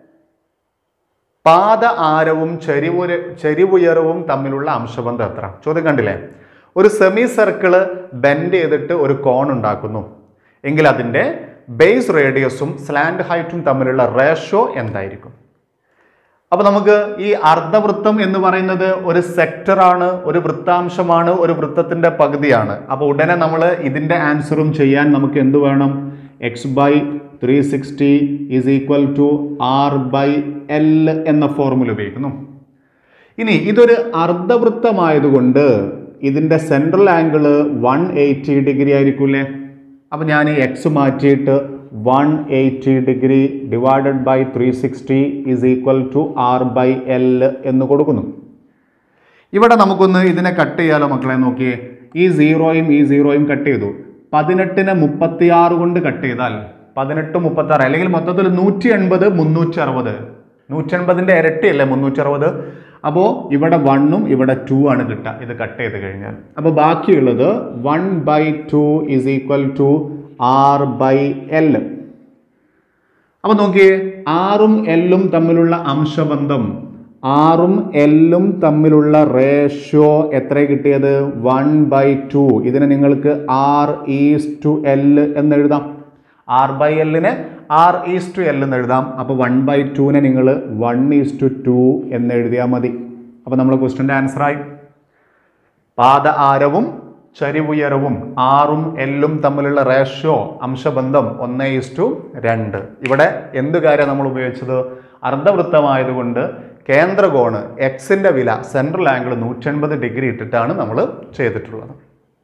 പാദ ആരവും ചെരിവുര ചെരിവുയരവും തമ്മിലുള്ള അംശബന്ധം എത്ര ചോദ്യം കണ്ടില്ലേ ഒരു സെമി സർക്കിള് ബെൻഡ് ചെയ്തിട്ട് ഒരു കോൺ ഉണ്ടാക്കുന്നു എങ്കിൽ അതിൻ്റെ ബേസ് റേഡിയസും സ്ലാൻഡ് ഹൈറ്റും തമ്മിലുള്ള റേഷ്യോ എന്തായിരിക്കും അപ്പൊ നമുക്ക് ഈ അർദ്ധവൃത്തം എന്ന് പറയുന്നത് ഒരു സെക്ടറാണ് ഒരു വൃത്താംശമാണ് ഒരു വൃത്തത്തിന്റെ പകുതിയാണ് അപ്പൊ ഉടനെ നമ്മൾ ഇതിന്റെ ആൻസറും ചെയ്യാൻ നമുക്ക് എന്ത് വേണം X by three sixty is equal to R by L എന്ന ഫോർമുല ഉപയോഗിക്കുന്നു ഇനി ഇതൊരു അർദ്ധവൃത്തമായതുകൊണ്ട് ഇതിന്റെ central angle one eighty degree ആയിരിക്കൂലേ അപ്പം ഞാൻ ഈ എക്സ് മാറ്റിയിട്ട് one eighty degree divided by three sixty is equal to R by L എന്ന് കൊടുക്കുന്നു ഇവിടെ നമുക്കൊന്ന് ഇതിനെ കട്ട് ചെയ്യാലോ മക്കളെ നോക്കിയേ ഈ സീറോയും ഈ സീറോയും കട്ട് ചെയ്തു പതിനെട്ടിനെ മുപ്പത്തിയാറ് കൊണ്ട് കട്ട് ചെയ്താൽ പതിനെട്ട് മുപ്പത്തി ആറ് അല്ലെങ്കിൽ മൊത്തത്തിൽ നൂറ്റി എൺപത് മുന്നൂറ്റി അറുപത് നൂറ്റി എൺപതിൻ്റെ ഇരട്ടിയല്ലേ മുന്നൂറ്റി അറുപത് അപ്പോൾ ഇവിടെ വണ്ണും ഇവിടെ ടു ആണ് കിട്ടുക ഇത് കട്ട് ചെയ്ത് കഴിഞ്ഞാൽ അപ്പോൾ ബാക്കിയുള്ളത് one by two is equal to R by L അപ്പൊ നോക്കിയേ ആറും എല്ലും തമ്മിലുള്ള അംശബന്ധം ആറും എല്ലും തമ്മിലുള്ള റേഷ്യോ എത്ര കിട്ടിയത് വൺ ബൈ ടു ഇതിനെ നിങ്ങൾക്ക് ആർ ഈസ് ടു എൽ എന്ന് എഴുതാം ആർ ബൈ എല്ലിനെ ആർ ഈസ് ടു എൽ എന്ന് എഴുതാം അപ്പോൾ വൺ ബൈ ടുവിനെ നിങ്ങൾ വൺ ഈസ് ടു ടു എന്ന് എഴുതിയാൽ മതി അപ്പോൾ നമ്മൾ ക്വസ്റ്റിൻ്റെ ആൻസറായി പാദ ആരവും ചരിവുയരവും ആറും എല്ലും തമ്മിലുള്ള റേഷ്യോ അംശബന്ധം ഒന്ന് ഇസ്റ്റു രണ്ട് ഇവിടെ എന്ത് കാര്യം നമ്മൾ ഉപയോഗിച്ചത് അർദ്ധവൃത്തമായതുകൊണ്ട് കേന്ദ്രകോണ് എക്സിന്റെ വില സെൻട്രൽ ആംഗിൾ നൂറ്റൻപത് ഡിഗ്രി ഇട്ടിട്ടാണ് നമ്മൾ ചെയ്തിട്ടുള്ളത്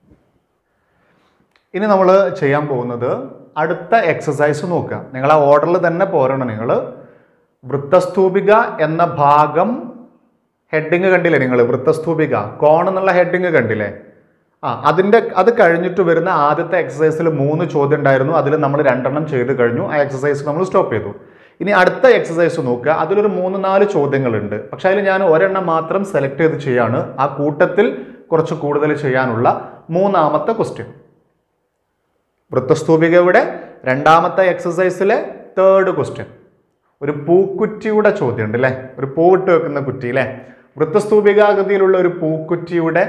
ഇനി നമ്മൾ ചെയ്യാൻ പോകുന്നത് അടുത്ത എക്സസൈസ് നോക്കുക നിങ്ങൾ ആ ഓർഡറിൽ തന്നെ പോരണം നിങ്ങൾ വൃത്തസ്തൂപിക എന്ന ഭാഗം ഹെഡിങ് കണ്ടില്ലേ നിങ്ങൾ വൃത്തസ്തൂപിക കോൺ എന്നുള്ള ഹെഡിങ് കണ്ടില്ലേ ആ അതിൻ്റെ അത് കഴിഞ്ഞിട്ട് വരുന്ന ആദ്യത്തെ എക്സസൈസിൽ മൂന്ന് ചോദ്യം ഉണ്ടായിരുന്നു അതിൽ നമ്മൾ രണ്ടെണ്ണം ചെയ്ത് കഴിഞ്ഞു ആ എക്സസൈസ് നമ്മൾ സ്റ്റോപ്പ് ചെയ്തു ഇനി അടുത്ത എക്സസൈസ് നോക്കുക അതിലൊരു മൂന്ന് നാല് ചോദ്യങ്ങളുണ്ട് പക്ഷെ അതിൽ ഞാൻ ഒരെണ്ണം മാത്രം സെലക്ട് ചെയ്ത് ചെയ്യാണ് ആ കൂട്ടത്തിൽ കുറച്ച് കൂടുതൽ ചെയ്യാനുള്ള മൂന്നാമത്തെ ക്വസ്റ്റ്യൻ വൃത്തസ്തൂപികയുടെ രണ്ടാമത്തെ എക്സസൈസിലെ തേർഡ് ക്വസ്റ്റ്യൻ ഒരു പൂക്കുറ്റിയുടെ ചോദ്യം ഉണ്ട് അല്ലേ ഒരു പൂവിട്ട് വെക്കുന്ന കുറ്റി അല്ലേ വൃത്തസ്തൂപികാകൃതിയിലുള്ള ഒരു പൂക്കുറ്റിയുടെ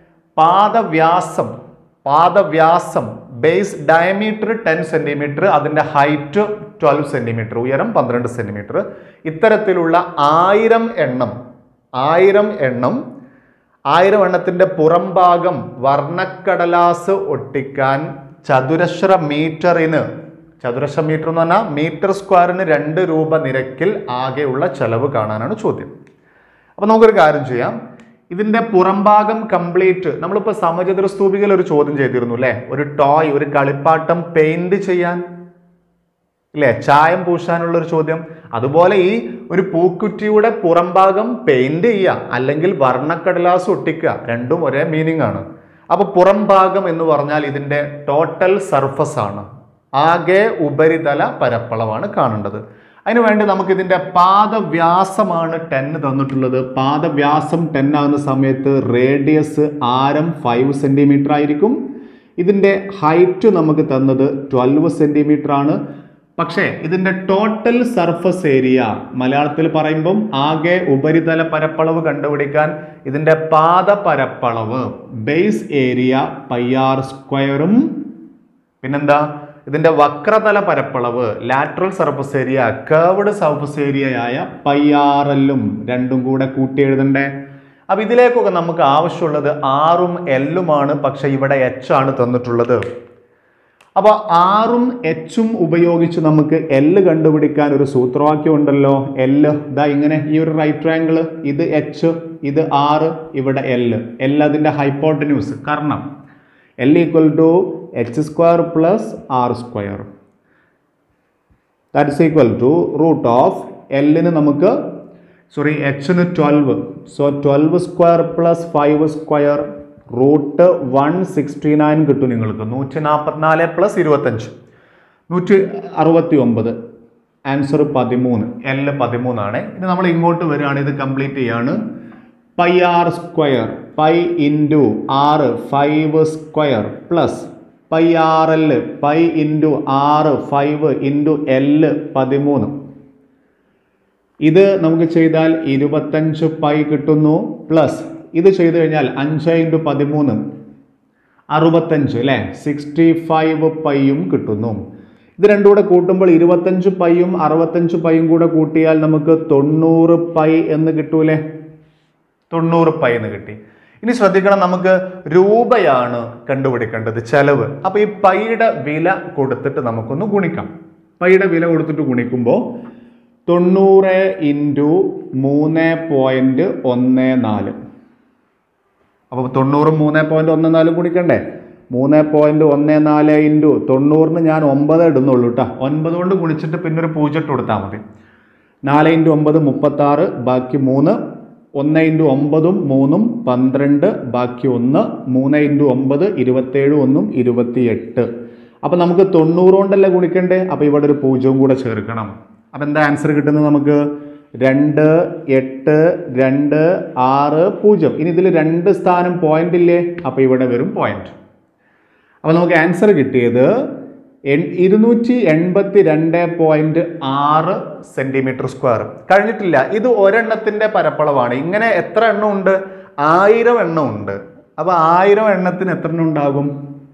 പാദവ്യാസം പാദവ്യാസം ബേസ് ഡയമീറ്റർ ടെൻ സെന്റിമീറ്റർ അതിന്റെ ഹൈറ്റ് ട്വൽവ് സെന്റിമീറ്റർ ഉയരം പന്ത്രണ്ട് സെന്റിമീറ്റർ ഇത്തരത്തിലുള്ള ആയിരം എണ്ണം ആയിരം എണ്ണം ആയിരം എണ്ണത്തിന്റെ പുറംഭാഗം വർണ്ണക്കടലാസ് ഒട്ടിക്കാൻ ചതുരശ്ര മീറ്ററിന് ചതുരശ്ര മീറ്റർ എന്ന് പറഞ്ഞാൽ മീറ്റർ സ്ക്വയറിന് രണ്ട് രൂപ നിരക്കിൽ ആകെയുള്ള ചെലവ് കാണാനാണ് ചോദ്യം അപ്പൊ നമുക്കൊരു കാര്യം ചെയ്യാം ഇതിന്റെ പുറംഭാഗം കംപ്ലീറ്റ് നമ്മളിപ്പോൾ സമചതുര സ്തൂപികയിൽ ഒരു ചോദ്യം ചെയ്തിരുന്നു അല്ലേ ഒരു ടോയ് ഒരു കളിപ്പാട്ടം പെയിന്റ് ചെയ്യാൻ ഇല്ലേ ചായം പൂശാനുള്ള ഒരു ചോദ്യം അതുപോലെ ഈ ഒരു പൂക്കുറ്റിയുടെ പുറംഭാഗം പെയിന്റ് ചെയ്യുക അല്ലെങ്കിൽ വർണ്ണക്കടലാസ് ഒട്ടിക്കുക രണ്ടും ഒരേ മീനിങ് ആണ് അപ്പൊ പുറംഭാഗം എന്ന് പറഞ്ഞാൽ ഇതിന്റെ ടോട്ടൽ സർഫസ് ആണ് ആകെ ഉപരിതല പരപ്പളവാണ് കാണേണ്ടത് അതിനുവേണ്ടി നമുക്ക് ഇതിന്റെ പാദവ്യാസമാണ് ടെൻ തന്നിട്ടുള്ളത് പാദവ്യാസം ടെൻ ആകുന്ന സമയത്ത് റേഡിയസ് ആരം ഫൈവ് സെന്റിമീറ്റർ ആയിരിക്കും ഇതിന്റെ ഹൈറ്റ് നമുക്ക് തന്നത് ട്വൽവ് സെന്റിമീറ്റർ ആണ് പക്ഷേ ഇതിന്റെ ടോട്ടൽ സർഫസ് ഏരിയ മലയാളത്തിൽ പറയുമ്പം ആകെ ഉപരിതല പരപ്പളവ് കണ്ടുപിടിക്കാൻ ഇതിന്റെ പാദ പരപ്പളവ് ബേസ് ഏരിയ പയ്യാർ സ്ക്വയറും പിന്നെന്താ ഇതിന്റെ വക്രതല പരപ്പളവ് lateral surface area curved surface ഏരിയയായ പയ്യാറലും രണ്ടും കൂടെ കൂട്ടി എഴുതണ്ടേ അപ്പൊ ഇതിലേക്കൊക്കെ നമുക്ക് ആവശ്യമുള്ളത് ആറും എല്ലുമാണ് പക്ഷെ ഇവിടെ എച്ച് ആണ് തന്നിട്ടുള്ളത് അപ്പോൾ ആറും എച്ചും ഉപയോഗിച്ച് നമുക്ക് എല്ല് കണ്ടുപിടിക്കാൻ ഒരു സൂത്രവാക്യം ഉണ്ടല്ലോ എല്ല് ഇതാ ഇങ്ങനെ ഈ ഒരു റൈറ്റ് ട്രയാങ്കിൾ ഇത് എച്ച് ഇത് ആറ് ഇവിടെ എല്ല് എൽ അതിൻ്റെ ഹൈപ്പോട്ടന്യൂസ് കർണം L equal to H square plus R square that's equal to root of എല്ലിന് നമുക്ക് സോറി എച്ചിന് twelve so twelve square plus five square root one sixty nine കിട്ടും നിങ്ങൾക്ക് നൂറ്റി നാൽപ്പത്തിനാല് പ്ലസ് ഇരുപത്തഞ്ച് നൂറ്റി അറുപത്തി ഒമ്പത് ആൻസർ പതിമൂന്ന് എൽ പതിമൂന്നാണ് ഇനി നമ്മൾ ഇങ്ങോട്ട് വരികയാണ് ഇത് കംപ്ലീറ്റ് ചെയ്യാണ് pi R square pi into R five square plus pi R L pi into R five into L പതിമൂന്ന് ഇത് നമുക്ക് ചെയ്താൽ ഇരുപത്തഞ്ച് പൈ കിട്ടുന്നു പ്ലസ് ഇത് ചെയ്തു കഴിഞ്ഞാൽ അഞ്ച് ഇൻറ്റു പതിമൂന്ന് അറുപത്തഞ്ച് അല്ലേ സിക്സ്റ്റി ഫൈവ് പൈയും കിട്ടുന്നു ഇത് രണ്ടും കൂടെ കൂട്ടുമ്പോൾ ഇരുപത്തഞ്ച് പൈയും അറുപത്തഞ്ച് പൈയും കൂടെ കൂട്ടിയാൽ നമുക്ക് തൊണ്ണൂറ് പൈ എന്ന് കിട്ടൂലേ തൊണ്ണൂറ് പൈ എന്ന് കിട്ടി ഇനി ശ്രദ്ധിക്കണം നമുക്ക് രൂപയാണ് കണ്ടുപിടിക്കേണ്ടത് ചെലവ് അപ്പൊ ഈ പൈയുടെ വില കൊടുത്തിട്ട് നമുക്കൊന്ന് ഗുണിക്കാം പൈയുടെ വില കൊടുത്തിട്ട് ഗുണിക്കുമ്പോൾ തൊണ്ണൂറ് ഇൻറ്റു മൂന്ന് പോയിന്റ് ഒന്ന് നാല് അപ്പോൾ തൊണ്ണൂറും മൂന്ന് പോയിന്റ് ഒന്ന് നാലും ഗുണിക്കണ്ടേ മൂന്ന് പോയിന്റ് ഒന്ന് നാല് ഇൻറ്റു തൊണ്ണൂറിന് ഞാൻ ഒമ്പത് ഇടുന്നുള്ളൂ കേട്ടോ ഒൻപത് കൊണ്ട് ഗുണിച്ചിട്ട് പിന്നെ ഒരു പൂജ്യം ഇട്ട് കൊടുത്താൽ മതി നാല് ഇൻറ്റു ഒമ്പത് മുപ്പത്താറ് ബാക്കി മൂന്ന് ഒന്ന് ഇൻറ്റു ഒമ്പതും മൂന്നും പന്ത്രണ്ട് ബാക്കി ഒന്ന് മൂന്ന് ഇൻറ്റു ഒമ്പത് ഇരുപത്തേഴ് ഒന്നും ഇരുപത്തിയെട്ട് അപ്പം നമുക്ക് തൊണ്ണൂറ് കൊണ്ടല്ലേ ഗുണിക്കണ്ടേ അപ്പോൾ ഇവിടെ ഒരു പൂജ്യവും കൂടെ ചേർക്കണം അപ്പം എന്താ ആൻസർ കിട്ടുന്നത് നമുക്ക് രണ്ട് എട്ട് രണ്ട് ആറ് പൂജ്യം ഇനി ഇതിൽ രണ്ട് സ്ഥാനം പോയിന്റ് ഇല്ലേ അപ്പോൾ ഇവിടെ വരും പോയിന്റ് അപ്പോൾ നമുക്ക് ആൻസർ കിട്ടിയത് എൺ- ഇരുന്നൂറ്റി എൺപത്തി രണ്ട് പോയിന്റ് ആറ് സെന്റിമീറ്റർ സ്ക്വയർ കഴിഞ്ഞിട്ടില്ല ഇത് ഒരെണ്ണത്തിന്റെ പരപ്പളവാണ് ഇങ്ങനെ എത്ര എണ്ണം ഉണ്ട് ആയിരം എണ്ണം ഉണ്ട് അപ്പോൾ ആയിരം എണ്ണത്തിന് എത്ര എണ്ണം ഉണ്ടാകും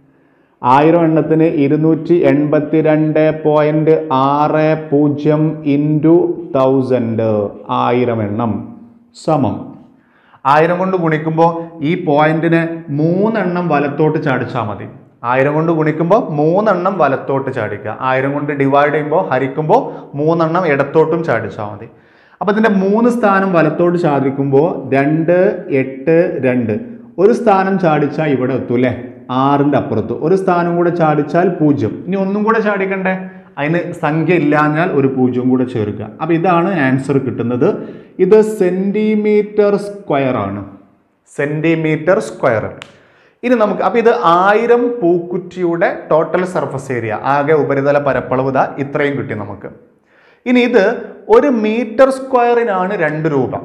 ആയിരം എണ്ണത്തിന് ഇരുന്നൂറ്റി എൺപത്തി രണ്ട് പോയിന്റ് ആറ് പൂജ്യം ഇൻറ്റു തൗസൻഡ് ആയിരം എണ്ണം സമം ആയിരം കൊണ്ട് ഗുണിക്കുമ്പോൾ ഈ പോയിന്റിന് മൂന്നെണ്ണം വലത്തോട്ട് ചാടിച്ചാൽ മതി ആയിരം കൊണ്ട് ഗുണിക്കുമ്പോൾ മൂന്നെണ്ണം വലത്തോട്ട് ചാടിക്കുക ആയിരം കൊണ്ട് ഡിവൈഡ് ചെയ്യുമ്പോൾ ഹരിക്കുമ്പോൾ മൂന്നെണ്ണം ഇടത്തോട്ടും ചാടിച്ചാൽ മതി അപ്പോൾ ഇതിൻ്റെ മൂന്ന് സ്ഥാനം വലത്തോട്ട് ചാടിക്കുമ്പോൾ രണ്ട് എട്ട് രണ്ട് ഒരു സ്ഥാനം ചാടിച്ചാൽ ഇവിടെ എത്തും അല്ലേ ആറിൻ്റെ അപ്പുറത്ത് ഒരു സ്ഥാനം കൂടെ ചാടിച്ചാൽ പൂജ്യം ഇനി ഒന്നും കൂടെ ചാടിക്കണ്ടേ അതിന് സംഖ്യ ഇല്ലാഞ്ഞാൽ ഒരു പൂജ്യം കൂടെ ചേർക്കുക അപ്പോൾ ഇതാണ് ആൻസർ കിട്ടുന്നത് ഇത് സെൻറ്റിമീറ്റർ സ്ക്വയർ ആണ് സെൻറ്റിമീറ്റർ സ്ക്വയർ ഇനി നമുക്ക് അപ്പോൾ ഇത് ആയിരം പൂക്കുറ്റിയുടെ ടോട്ടൽ സർഫസ് ഏരിയ ആകെ ഉപരിതല പരപ്പളവ് ഇതാ ഇത്രയും കിട്ടി നമുക്ക് ഇനി ഇത് ഒരു മീറ്റർ സ്ക്വയറിനാണ് രണ്ട് രൂപ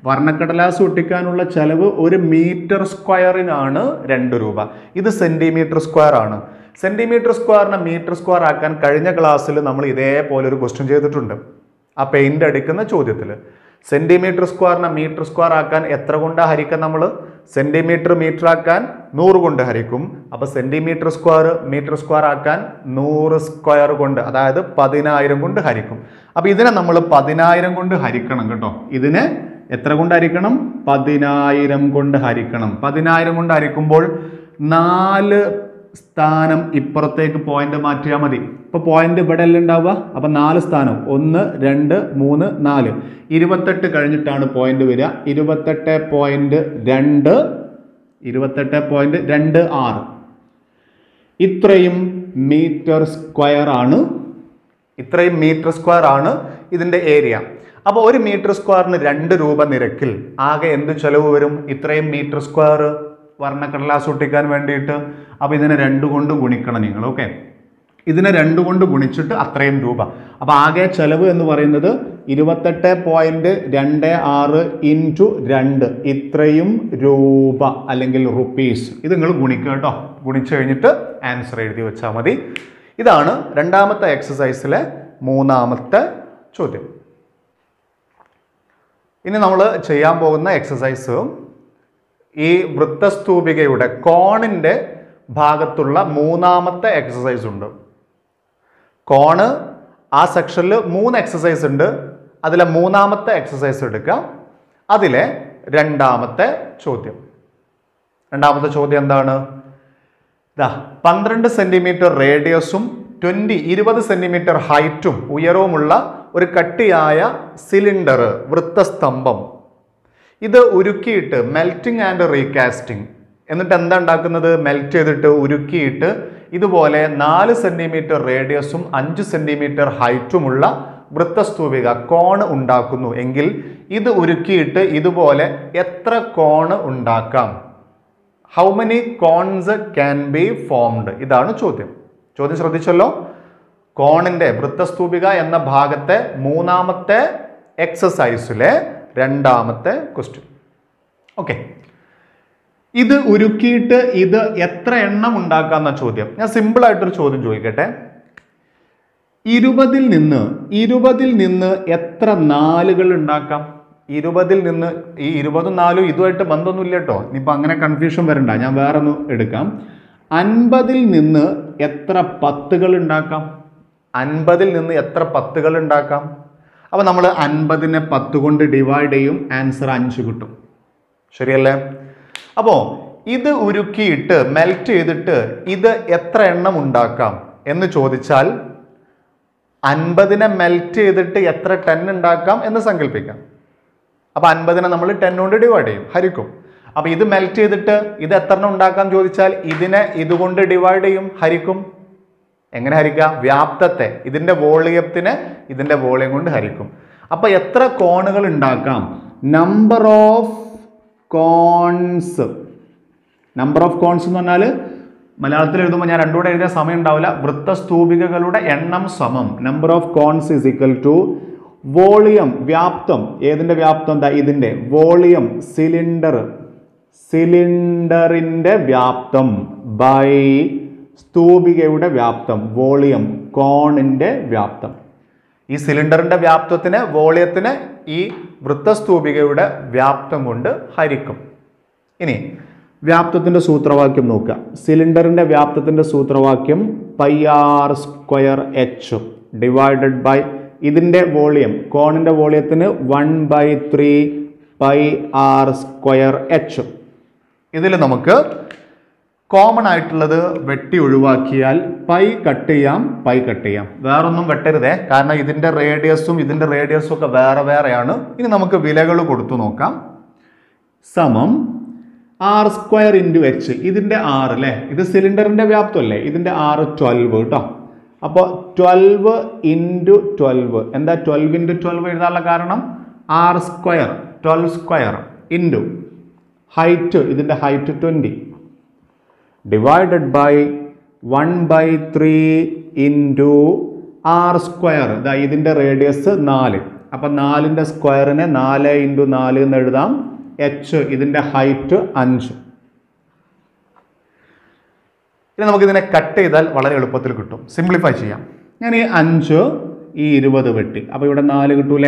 വർണ്ണക്കടലാസ് ഒട്ടിക്കാനുള്ള ചെലവ് ഒരു മീറ്റർ സ്ക്വയറിനാണ് രണ്ട് രൂപ ഇത് സെന്റിമീറ്റർ സ്ക്വയർ ആണ് സെന്റിമീറ്റർ സ്ക്വയറിനെ മീറ്റർ സ്ക്വയർ ആക്കാൻ കഴിഞ്ഞ ക്ലാസ്സിൽ നമ്മൾ ഇതേപോലെ ഒരു ക്വസ്റ്റ്യൻ ചെയ്തിട്ടുണ്ട് ആ പെയിന്റ് അടിക്കുന്ന ചോദ്യത്തിൽ സെന്റിമീറ്റർ സ്ക്വയറിനെ മീറ്റർ സ്ക്വയർ ആക്കാൻ എത്ര കൊണ്ട് ഹരിക്കാം നമ്മൾ സെന്റിമീറ്റർ മീറ്റർ ആക്കാൻ നൂറ് കൊണ്ട് ഹരിക്കും അപ്പോൾ സെന്റിമീറ്റർ സ്ക്വയർ മീറ്റർ സ്ക്വയർ ആക്കാൻ നൂറ് സ്ക്വയർ കൊണ്ട് അതായത് പതിനായിരം കൊണ്ട് ഹരിക്കും അപ്പോൾ ഇതിനെ നമ്മൾ പതിനായിരം കൊണ്ട് ഹരിക്കണം കേട്ടോ ഇതിനെ എത്ര കൊണ്ട് ഹരിക്കണം പതിനായിരം കൊണ്ട് ഹരിക്കണം പതിനായിരം കൊണ്ട് ഹരിക്കുമ്പോൾ നാല് സ്ഥാനം ഇപ്പുറത്തേക്ക് പോയിന്റ് മാറ്റിയാൽ മതി ഇപ്പോൾ പോയിന്റ് ഇവിടെ അല്ലേ ഉണ്ടാവുക അപ്പം നാല് സ്ഥാനം ഒന്ന് രണ്ട് മൂന്ന് നാല് ഇരുപത്തെട്ട് കഴിഞ്ഞിട്ടാണ് പോയിന്റ് വരിക ഇരുപത്തെട്ട് പോയിന്റ് രണ്ട് ഇരുപത്തെട്ട് പോയിന്റ് രണ്ട് ആറ് ഇത്രയും മീറ്റർ സ്ക്വയർ ആണ് ഇത്രയും മീറ്റർ സ്ക്വയർ ആണ് ഇതിന്റെ ഏരിയ അപ്പോൾ ഒരു മീറ്റർ സ്ക്വയറിന് രണ്ട് രൂപ നിരക്കിൽ ആകെ എന്ത് ചെലവ് വരും ഇത്രയും മീറ്റർ സ്ക്വയർ വർണ്ണക്കടലാസ് ഒട്ടിക്കാൻ വേണ്ടിയിട്ട് അപ്പോൾ ഇതിനെ രണ്ട് കൊണ്ട് ഗുണിക്കണം നിങ്ങൾ ഓക്കെ ഇതിനെ രണ്ട് കൊണ്ട് ഗുണിച്ചിട്ട് അത്രയും രൂപ അപ്പോൾ ആകെ ചെലവ് എന്ന് പറയുന്നത് ഇരുപത്തെട്ട് പോയിന്റ് രണ്ട് ആറ് ഇൻറ്റു രണ്ട് ഇത്രയും രൂപ അല്ലെങ്കിൽ റുപ്പീസ് ഇത് നിങ്ങൾ ഗുണിക്കുക കേട്ടോ ഗുണിച്ച് കഴിഞ്ഞിട്ട് ആൻസർ എഴുതി വെച്ചാൽ മതി ഇതാണ് രണ്ടാമത്തെ എക്സസൈസിലെ മൂന്നാമത്തെ ചോദ്യം ഇനി നമ്മൾ ചെയ്യാൻ പോകുന്ന എക്സസൈസ് ഈ വൃത്തസ്തൂപികയുടെ കോണിൻ്റെ ഭാഗത്തുള്ള മൂന്നാമത്തെ എക്സസൈസ് ഉണ്ട് കോണ് ആ സെക്ഷനിൽ മൂന്ന് എക്സസൈസ് ഉണ്ട് അതിലെ മൂന്നാമത്തെ എക്സസൈസ് എടുക്കാം അതിലെ രണ്ടാമത്തെ ചോദ്യം രണ്ടാമത്തെ ചോദ്യം എന്താണ് ദാ പന്ത്രണ്ട് സെന്റിമീറ്റർ റേഡിയസും ട്വന്റി ഇരുപത് സെന്റിമീറ്റർ ഹൈറ്റും ഉയരവുമുള്ള ഒരു കട്ടിയായ സിലിണ്ടർ വൃത്തസ്തംഭം ഇത് ഉരുക്കിയിട്ട് മെൽറ്റിംഗ് ആൻഡ് റീകാസ്റ്റിംഗ് എന്നിട്ട് എന്താ ഉണ്ടാക്കുന്നത് മെൽറ്റ് ചെയ്തിട്ട് ഉരുക്കിയിട്ട് ഇതുപോലെ നാല് സെന്റിമീറ്റർ റേഡിയസും അഞ്ച് സെന്റിമീറ്റർ ഹൈറ്റുമുള്ള വൃത്തസ്തൂപിക കോണ് ഉണ്ടാക്കുന്നു എങ്കിൽ ഇത് ഉരുക്കിയിട്ട് ഇതുപോലെ എത്ര കോണ് ഉണ്ടാക്കാം how many cones can be formed ഇതാണ് ചോദ്യം ചോദ്യം ശ്രദ്ധിച്ചല്ലോ കോണിന്റെ വൃത്തസ്തൂപിക എന്ന ഭാഗത്തെ മൂന്നാമത്തെ എക്സസൈസിലെ രണ്ടാമത്തെ ക്വസ്റ്റ്യൻ ഓക്കെ ഇത് ഉരുക്കിയിട്ട് ഇത് എത്ര എണ്ണം ഉണ്ടാക്കാന്ന ചോദ്യം ഞാൻ സിമ്പിൾ ആയിട്ടൊരു ചോദ്യം ചോദിക്കട്ടെ ഇരുപതിൽ നിന്ന് ഇരുപതിൽ നിന്ന് എത്ര നാലുകൾ ഉണ്ടാക്കാം ഇരുപതിൽ നിന്ന് ഈ ഇരുപതും നാലും ഇതുമായിട്ട് ബന്ധമൊന്നുമില്ല കേട്ടോ ഇനിയിപ്പോൾ അങ്ങനെ കൺഫ്യൂഷൻ വരണ്ട ഞാൻ വേറെ ഒന്ന് എടുക്കാം അൻപതിൽ നിന്ന് എത്ര പത്തുകൾ ഉണ്ടാക്കാം അൻപതിൽ നിന്ന് എത്ര പത്തുകൾ ഉണ്ടാക്കാം അപ്പോൾ നമ്മൾ അൻപതിനെ പത്ത് കൊണ്ട് ഡിവൈഡ് ചെയ്യും ആൻസർ അഞ്ച് കിട്ടും ശരിയല്ലേ അപ്പോൾ ഇത് ഉരുക്കിയിട്ട് മെൽറ്റ് ചെയ്തിട്ട് ഇത് എത്ര എണ്ണം ഉണ്ടാക്കാം എന്ന് ചോദിച്ചാൽ അൻപതിനെ മെൽറ്റ് ചെയ്തിട്ട് എത്ര ടെൻ ഉണ്ടാക്കാം എന്ന് സങ്കല്പിക്കാം അപ്പോൾ അൻപതിനെ നമ്മൾ ടെൻ കൊണ്ട് ഡിവൈഡ് ചെയ്യും ഹരിക്കും അപ്പോൾ ഇത് മെൽറ്റ് ചെയ്തിട്ട് ഇത് എത്ര എണ്ണം ഉണ്ടാക്കാം ചോദിച്ചാൽ ഇതിനെ ഇതുകൊണ്ട് ഡിവൈഡ് ചെയ്യും ഹരിക്കും എങ്ങനെ ഹരിക്കാം വ്യാപ്തത്തെ ഇതിന്റെ വോളിയത്തിനെ ഇതിന്റെ വോളിയം കൊണ്ട് ഹരിക്കും അപ്പൊ എത്ര കോണുകൾ ഉണ്ടാക്കാം number of cones number of cones എന്ന് പറഞ്ഞാൽ മലയാളത്തിൽ എഴുതുമ്പോൾ ഞാൻ രണ്ടുകൂടെ എഴുതിയ സമയം ഉണ്ടാവില്ല വൃത്തസ്തൂപികകളുടെ എണ്ണം സമം number of cones is equal to volume വ്യാപ്തം ഏതിന്റെ വ്യാപ്തം എന്താ ഇതിന്റെ വോളിയം സിലിണ്ടർ സിലിണ്ടറിന്റെ വ്യാപ്തം ബൈ സ്തൂപികയുടെ വ്യാപ്തം വോളിയം കോണിന്റെ വ്യാപ്തം ഈ സിലിണ്ടറിന്റെ വ്യാപ്തത്തിന് വോളിയത്തിന് ഈ വൃത്തസ്തൂപികയുടെ വ്യാപ്തം കൊണ്ട് ഹരിക്കും ഇനി വ്യാപ്തത്തിന്റെ സൂത്രവാക്യം നോക്കുക സിലിണ്ടറിന്റെ വ്യാപ്തത്തിന്റെ സൂത്രവാക്യം pi R square h divided by ഇതിന്റെ വോളിയം കോണിന്റെ വോളിയത്തിന് one by three pi R square h ഇതിൽ നമുക്ക് കോമൺ ആയിട്ടുള്ളത് വെട്ടി ഒഴിവാക്കിയാൽ പൈ കട്ട് ചെയ്യാം പൈ കട്ട് ചെയ്യാം വേറൊന്നും വെട്ടരുതേ കാരണം ഇതിന്റെ റേഡിയസും ഇതിന്റെ റേഡിയസും ഒക്കെ വേറെ വേറെയാണ് ഇനി നമുക്ക് വിലകൾ കൊടുത്തു നോക്കാം സമം ആർ സ്ക്വയർ ഇൻറ്റു എച്ച് ഇതിന്റെ ആറ് അല്ലേ ഇത് സിലിണ്ടറിന്റെ വ്യാപ്തം അല്ലേ ഇതിന്റെ ആറ് ട്വൽവ് കേട്ടോ അപ്പോൾ ട്വൽവ് ഇൻറ്റു ട്വൽവ് എന്താ ട്വൽവ് ഇൻറ്റു ട്വൽവ് എഴുതാനുള്ള കാരണം r square twelve square into height ഇതിന്റെ height twenty divided by one by three into r square ഇതാ ഇതിൻ്റെ റേഡിയസ് നാല് അപ്പം നാലിൻ്റെ സ്ക്വയറിനെ നാല് ഇൻറ്റു നാല് എന്ന് എഴുതാം എച്ച് ഇതിൻ്റെ ഹൈറ്റ് അഞ്ച് ഇനി നമുക്കിതിനെ കട്ട് ചെയ്താൽ വളരെ എളുപ്പത്തിൽ കിട്ടും സിംപ്ലിഫൈ ചെയ്യാം ഞാൻ ഈ അഞ്ച് ഈ ഇരുപത് വെട്ടി അപ്പോൾ ഇവിടെ നാല് കിട്ടൂലേ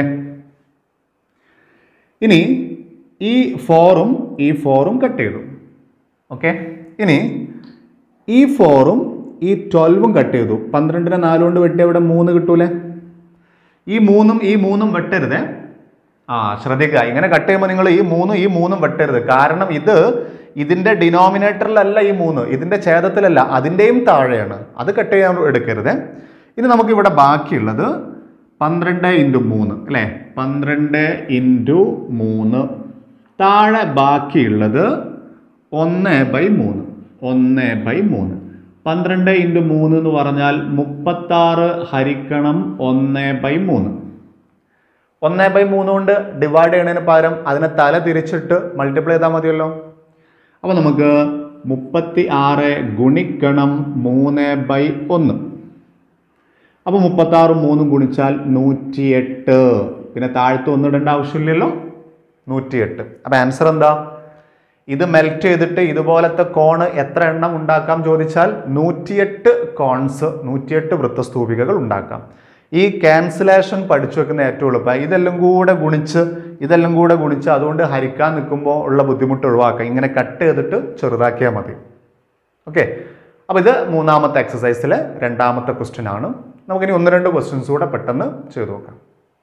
ഇനി ഈ ഫോറും ഈ ഫോറും കട്ട് ചെയ്തു ഓക്കെ ഇനി ഈ ഫോറും ഈ ട്വൽവും കട്ട് ചെയ്തു പന്ത്രണ്ടിന് നാല് കൊണ്ട് വെട്ടി അവിടെ മൂന്ന് കിട്ടൂലേ ഈ മൂന്നും ഈ മൂന്നും വെട്ടരുത് ആ ശ്രദ്ധിക്കുക ഇങ്ങനെ കട്ട് ചെയ്യുമ്പോൾ നിങ്ങൾ ഈ മൂന്നും ഈ മൂന്നും വെട്ടരുത് കാരണം ഇത് ഇതിന്റെ ഡിനോമിനേറ്ററിലല്ല ഈ മൂന്ന് ഇതിന്റെ ഛേദത്തിലല്ല അതിൻ്റെയും താഴെയാണ് അത് കട്ട് ചെയ്യാൻ എടുക്കരുത് ഇനി നമുക്ക് ഇവിടെ ബാക്കിയുള്ളത് പന്ത്രണ്ട് ഇൻറ്റു മൂന്ന് അല്ലേ പന്ത്രണ്ട് ഇൻറ്റു മൂന്ന് താഴെ ബാക്കിയുള്ളത് ഒന്ന് ബൈ മൂന്ന് ഒന്ന് ബൈ മൂന്ന് പന്ത്രണ്ട് ഇൻറ്റു മൂന്ന് എന്ന് പറഞ്ഞാൽ മുപ്പത്താറ് ഹരിക്കണം ഒന്ന് ബൈ മൂന്ന് ഒന്ന് ബൈ മൂന്ന് കൊണ്ട് ഡിവൈഡ് ചെയ്യുന്നതിന് പകരം അതിനെ തല തിരിച്ചിട്ട് മൾട്ടിപ്ലൈ ചെയ്താൽ മതിയല്ലോ അപ്പോൾ നമുക്ക് മുപ്പത്തി ആറ് ഗുണിക്കണം മൂന്ന് ബൈ ഒന്ന് അപ്പോൾ മുപ്പത്താറും മൂന്നും ഗുണിച്ചാൽ നൂറ്റിയെട്ട് പിന്നെ താഴത്ത് ഒന്നിടേണ്ട ആവശ്യമില്ലല്ലോ നൂറ്റിയെട്ട് അപ്പോൾ ആൻസർ എന്താ ഇത് മെൽറ്റ് ചെയ്തിട്ട് ഇതുപോലത്തെ കോണ് എത്ര എണ്ണം ഉണ്ടാക്കാം ചോദിച്ചാൽ നൂറ്റിയെട്ട് കോൺസ് നൂറ്റിയെട്ട് വൃത്തസ്തൂപികകൾ ഉണ്ടാക്കാം ഈ ക്യാൻസലേഷൻ പഠിച്ചു വെക്കുന്ന ഏറ്റവും എളുപ്പം ഇതെല്ലാം കൂടെ ഗുണിച്ച് ഇതെല്ലാം കൂടെ ഗുണിച്ച് അതുകൊണ്ട് ഹരിക്കാൻ നിൽക്കുമ്പോൾ ഉള്ള ബുദ്ധിമുട്ട് ഒഴിവാക്കാം ഇങ്ങനെ കട്ട് ചെയ്തിട്ട് ചെറുതാക്കിയാൽ മതി ഓക്കെ അപ്പോൾ ഇത് മൂന്നാമത്തെ എക്സസൈസിലെ രണ്ടാമത്തെ ക്വസ്റ്റ്യൻ ആണ് നമുക്കിനി ഒന്ന് രണ്ട് ക്വസ്റ്റ്യൻസ് കൂടെ പെട്ടെന്ന് ചെയ്തു നോക്കാം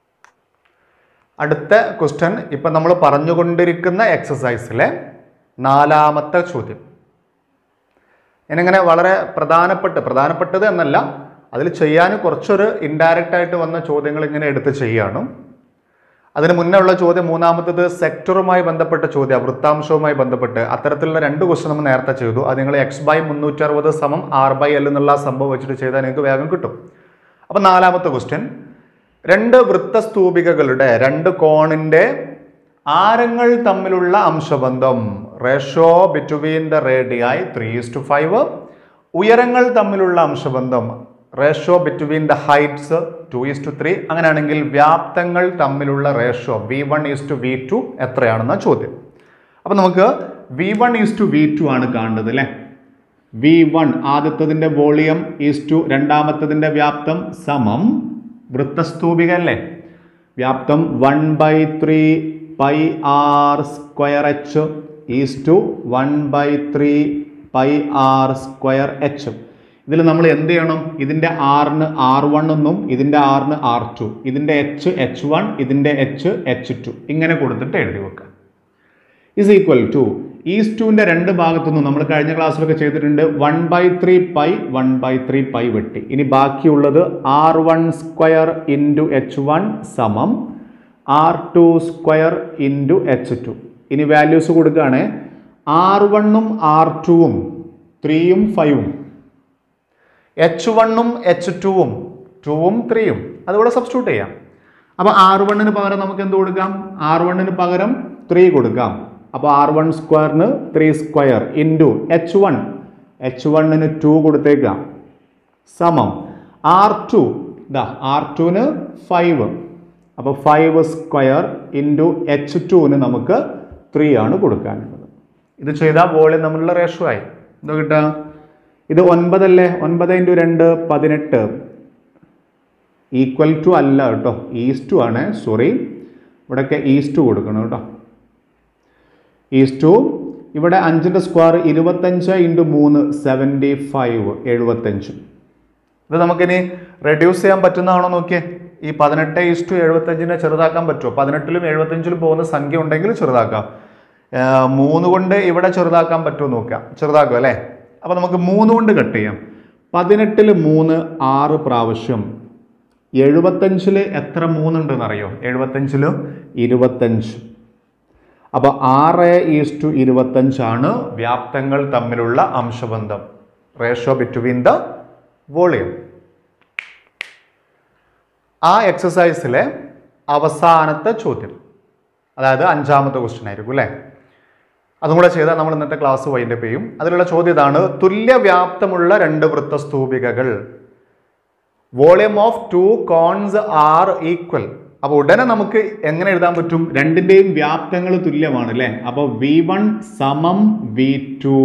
അടുത്ത ക്വസ്റ്റ്യൻ ഇപ്പം നമ്മൾ പറഞ്ഞുകൊണ്ടിരിക്കുന്ന എക്സസൈസിലെ നാലാമത്തെ ചോദ്യം ഞാനിങ്ങനെ വളരെ പ്രധാനപ്പെട്ട് പ്രധാനപ്പെട്ടത് എന്നല്ല അതിൽ ചെയ്യാൻ കുറച്ചൊരു ഇൻഡയറക്റ്റ് ആയിട്ട് വന്ന ചോദ്യങ്ങൾ ഇങ്ങനെ എടുത്ത് ചെയ്യാണ് അതിന് മുന്നേ ഉള്ള ചോദ്യം മൂന്നാമത്തത് സെക്ടറുമായി ബന്ധപ്പെട്ട ചോദ്യം വൃത്താംശവുമായി ബന്ധപ്പെട്ട് അത്തരത്തിലുള്ള രണ്ട് ക്വസ്റ്റ്യൻ നമ്മൾ നേരത്തെ ചെയ്തു അത് നിങ്ങൾ എക്സ് ബൈ മുന്നൂറ്റി അറുപത് സമം ആർ ബൈ എൽ എന്നുള്ള സംഭവം വെച്ചിട്ട് ചെയ്താൽ നിങ്ങൾക്ക് വേഗം കിട്ടും അപ്പം നാലാമത്തെ ക്വസ്റ്റ്യൻ രണ്ട് വൃത്തസ്തൂപികകളുടെ രണ്ട് കോണിൻ്റെ ആരങ്ങൾ തമ്മിലുള്ള അംശബന്ധം ratio between the radii three is to five ഉയരങ്ങൾ തമ്മിലുള്ള അംശബന്ധം ratio between the heights two is to three അങ്ങനെയാണെങ്കിൽ വ്യാപ്തങ്ങൾ തമ്മിലുള്ള ratio V one is to V two എത്രയാണെന്ന ചോദ്യം അപ്പം നമുക്ക് V one is to V two ആണ് കാണേണ്ടത് അല്ലേ വി വൺ ആദ്യത്തതിൻ്റെ വോളിയം ഈസ് ടു രണ്ടാമത്തതിൻ്റെ വ്യാപ്തം സമം വൃത്തസ്തൂപിക അല്ലേ വ്യാപ്തം one by three pi R square h is to one by three pi R square h ഇതിൽ നമ്മൾ എന്ത് ചെയ്യണം ഇതിൻ്റെ ആറിന് ആർ വൺ എന്നും ഇതിൻ്റെ ആറിന് ആർ ടു ഇതിൻ്റെ എച്ച് എച്ച് വൺ ഇതിൻ്റെ എച്ച് എച്ച് ടു ഇങ്ങനെ കൊടുത്തിട്ട് എഴുതി വെക്കുക ഇസ് ഈക്വൽ ടു ഈസ് ടുവിൻ്റെ രണ്ട് ഭാഗത്തുനിന്നും നമ്മൾ കഴിഞ്ഞ ക്ലാസ്സിലൊക്കെ ചെയ്തിട്ടുണ്ട് one by three pi one by three pi വെട്ടി ഇനി ബാക്കിയുള്ളത് r one square into h one സമം r two square into h two ഇനി വാല്യൂസ് കൊടുക്കുകയാണ് ആർ വണ്ണും ആർ ടുവും ത്രീയും ഫൈവും എച്ച് വണ്ണും എച്ച് ടുവും ടുവും ത്രീയും അതുകൂടെ സബ്സ്റ്റിറ്റ്യൂട്ട് ചെയ്യാം അപ്പോൾ ആർ വണ്ണിന് പകരം നമുക്ക് എന്ത് കൊടുക്കാം ആർ വണ്ണിന് പകരം ത്രീ കൊടുക്കാം അപ്പോൾ ആർ വൺ സ്ക്വയറിന് three square into h one h വണ്ണിന് ടു കൊടുത്തേക്കാം സമം ആർ ടു ഇതാ ആർ ടുവിന് ഫൈവ് അപ്പോൾ ഫൈവ് സ്ക്വയർ ഇൻറ്റു എച്ച് ടുവിന് നമുക്ക് ത്രീ ആണ് കൊടുക്കാനുള്ളത് ഇത് ചെയ്താൽ വോളിയം തമ്മിലുള്ള റേഷ്യോ ആയി എന്താ കിട്ടുക ഇത് ഒൻപതല്ലേ ഒൻപത് ഇൻറ്റു രണ്ട് പതിനെട്ട് ഈക്വൽ ടു അല്ല കേട്ടോ ഈസ് ടു ആണ് സോറി ഇവിടെയൊക്കെ ഈസ് ടു കൊടുക്കണം കേട്ടോ ഈസ് ടു ഇവിടെ അഞ്ചിൻ്റെ സ്ക്വയർ ഇരുപത്തഞ്ച് ഇൻറ്റു മൂന്ന് സെവൻറ്റി ഫൈവ് എഴുപത്തഞ്ച് ഇത് നമുക്കിനി റെഡ്യൂസ് ചെയ്യാൻ പറ്റുന്നതാണോ നോക്കിയേ ഈ പതിനെട്ട് ഈസ് ടു എഴുപത്തഞ്ചിനെ ചെറുതാക്കാൻ പറ്റുമോ പതിനെട്ടിലും എഴുപത്തഞ്ചിലും പോകുന്ന സംഖ്യ ഉണ്ടെങ്കിൽ ചെറുതാക്കാം ഏർ മൂന്ന് കൊണ്ട് ഇവിടെ ചെറുതാക്കാൻ പറ്റുമോ നോക്കാം ചെറുതാക്കും അല്ലേ അപ്പോൾ നമുക്ക് മൂന്ന് കൊണ്ട് കട്ട് ചെയ്യാം പതിനെട്ടിൽ മൂന്ന് ആറ് പ്രാവശ്യം എഴുപത്തഞ്ചിൽ എത്ര മൂന്നുണ്ടെന്ന് അറിയോ എഴുപത്തഞ്ചിൽ ഇരുപത്തഞ്ച് അപ്പോൾ ആറ് ഈസ് ടു ഇരുപത്തഞ്ചാണ് വ്യാപ്തങ്ങൾ തമ്മിലുള്ള അംശബന്ധം റേഷ്യോ ബിറ്റ്വീൻ ദ വോളിയം ആ എക്സസൈസിലെ അവസാനത്തെ ചോദ്യം അതായത് അഞ്ചാമത്തെ ക്വസ്റ്റ്യൻ ആയിരിക്കും അല്ലേ അതും കൂടെ ചെയ്താൽ നമ്മൾ ഇന്നത്തെ ക്ലാസ് വൈൻഡപ്പ് ചെയ്യും അതിലുള്ള ചോദ്യം ഇതാണ് തുല്യവ്യാപ്തമുള്ള രണ്ട് വൃത്തസ്തൂപികകൾ volume of two cones are equal അപ്പോൾ ഉടനെ നമുക്ക് എങ്ങനെ എഴുതാൻ പറ്റും രണ്ടിന്റെയും വ്യാപ്തങ്ങൾ തുല്യമാണ് അല്ലേ അപ്പോൾ വി വൺ സമം വി ടു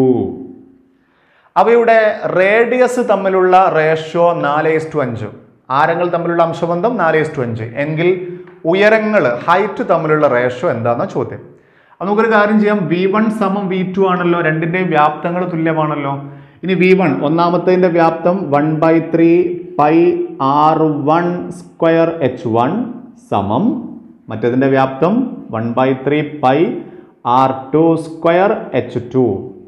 അവയുടെ റേഡിയസ് തമ്മിലുള്ള റേഷ്യോ നാല് ഇസ്റ്റു അഞ്ച് ആരങ്ങൾ തമ്മിലുള്ള അംശബന്ധം നാല് ഇസ്റ്റു അഞ്ച് എങ്കിൽ ഉയരങ്ങൾ ഹൈറ്റ് തമ്മിലുള്ള റേഷ്യോ എന്താണെന്ന ചോദ്യം അപ്പൊ നമുക്കൊരു കാര്യം ചെയ്യാം വി വൺ സമം വി ടു ആണല്ലോ രണ്ടിന്റെയും വ്യാപ്തങ്ങൾ തുല്യമാണല്ലോ ഇനി വി വൺ ഒന്നാമത്തതിന്റെ വ്യാപ്തം one by three pi r one square h one സമം മറ്റേതിന്റെ വ്യാപ്തം one by three pi r two square h two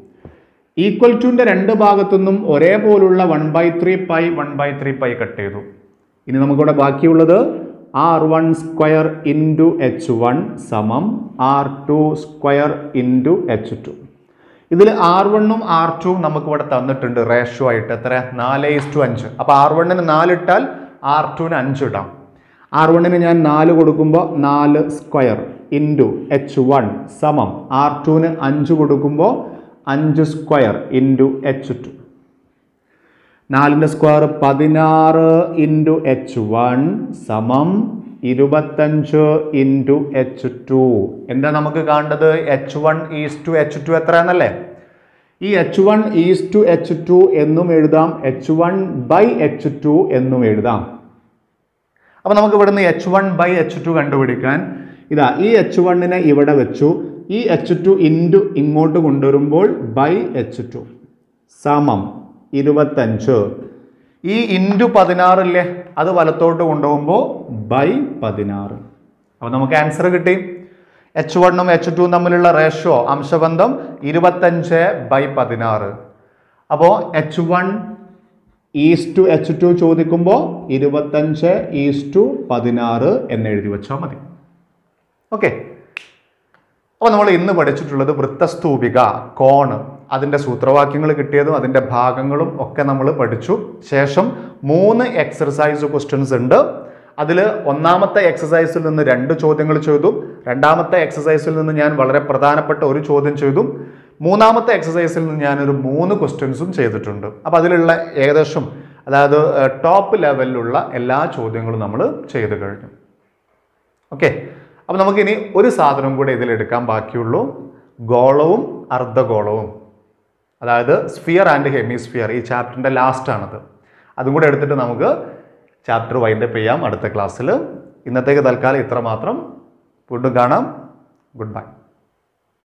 equal ടുവിന്റെ രണ്ട് ഭാഗത്തുനിന്നും ഒരേപോലുള്ള one by three pi one by three pi cut ചെയ്തു ഇനി നമുക്കിവിടെ ബാക്കിയുള്ളത് r one square into h one സമം r two square into h to ഇതിൽ ആർ വണ്ണും ആർ ടുവും നമുക്ക് ഇവിടെ തന്നിട്ടുണ്ട് റേഷ്യോ ആയിട്ട് എത്ര നാല് ഇസ്റ്റു അഞ്ച് അപ്പോൾ ആർ വണ്ണിന് നാലിട്ടാൽ ആർ ടുവിന് അഞ്ച് ഇടാം ആർ വണ്ണിന് ഞാൻ നാല് കൊടുക്കുമ്പോൾ നാല് സ്ക്വയർ ഇൻറ്റു എച്ച് വൺ സമം ആർ ടുവിന് അഞ്ച് കൊടുക്കുമ്പോൾ അഞ്ച് സ്ക്വയർ ഇൻറ്റു എച്ച് ടു നാലിൻ്റെ സ്ക്വയർ പതിനാറ് ഇൻറ്റു എച്ച് വൺ സമം ഇരുപത്തഞ്ച് ഇൻറ്റു എച്ച് ടു എന്താ നമുക്ക് കാണേണ്ടത് h one is to h two എത്ര എന്നല്ലേ ഈ h one is to h two എന്നും എഴുതാം h one by h two എന്നും എഴുതാം അപ്പോൾ നമുക്ക് ഇവിടുന്ന് h one by h two കണ്ടുപിടിക്കാൻ ഇതാ ഈ എച്ച് വണ്ണിനെ ഇവിടെ വെച്ചു ഈ എച്ച് ടു ഇൻറ്റു ഇങ്ങോട്ട് കൊണ്ടുവരുമ്പോൾ ബൈ എച്ച് ടു സമം ഇരുപത്തഞ്ച് ഈ ഇൻറ്റു പതിനാറില്ലേ അത് വലത്തോട്ട് കൊണ്ടുപോകുമ്പോൾ ബൈ പതിനാറ് അപ്പോൾ നമുക്ക് ആൻസർ കിട്ടി എച്ച് വണ്ണും എച്ച് ടുവും തമ്മിലുള്ള റേഷ്യോ അംശബന്ധം ഇരുപത്തഞ്ച് ബൈ പതിനാറ് അപ്പോൾ h one is to h two ചോദിക്കുമ്പോൾ ഇരുപത്തഞ്ച് ഈസ് ടു പതിനാറ് എന്ന് എഴുതി വെച്ചാൽ മതി ഓക്കെ അപ്പോൾ നമ്മൾ ഇന്ന് പഠിച്ചിട്ടുള്ളത് വൃത്തസ്തൂപിക കോണ് അതിൻ്റെ സൂത്രവാക്യങ്ങൾ കിട്ടിയതും അതിൻ്റെ ഭാഗങ്ങളും ഒക്കെ നമ്മൾ പഠിച്ചു ശേഷം മൂന്ന് എക്സർസൈസ് ക്വസ്റ്റ്യൻസ് ഉണ്ട് അതിൽ ഒന്നാമത്തെ എക്സസൈസിൽ നിന്ന് രണ്ട് ചോദ്യങ്ങൾ ചെയ്തു രണ്ടാമത്തെ എക്സസൈസിൽ നിന്ന് ഞാൻ വളരെ പ്രധാനപ്പെട്ട ഒരു ചോദ്യം ചെയ്തു മൂന്നാമത്തെ എക്സസൈസിൽ നിന്ന് ഞാനൊരു മൂന്ന് ക്വസ്റ്റ്യൻസും ചെയ്തിട്ടുണ്ട് അപ്പോൾ അതിലുള്ള ഏകദേശം അതായത് ടോപ്പ് ലെവലിലുള്ള എല്ലാ ചോദ്യങ്ങളും നമ്മൾ ചെയ്തു കഴിഞ്ഞു ഓക്കെ അപ്പോൾ നമുക്കിനി ഒരു സാധനം കൂടെ ഇതിലെടുക്കാൻ ബാക്കിയുള്ളൂ ഗോളവും അർദ്ധഗോളവും അതായത് സ്ഫിയർ ആൻഡ് ഹെമിസ്ഫിയർ ഈ ചാപ്റ്ററിൻ്റെ ലാസ്റ്റാണത് അതും കൂടെ എടുത്തിട്ട് നമുക്ക് ചാപ്റ്റർ വൈൻഡപ്പ് ചെയ്യാം അടുത്ത ക്ലാസ്സിൽ ഇന്നത്തേക്ക് തൽക്കാലം ഇത്ര മാത്രം വീണ്ടും കാണാം ഗുഡ് ബൈ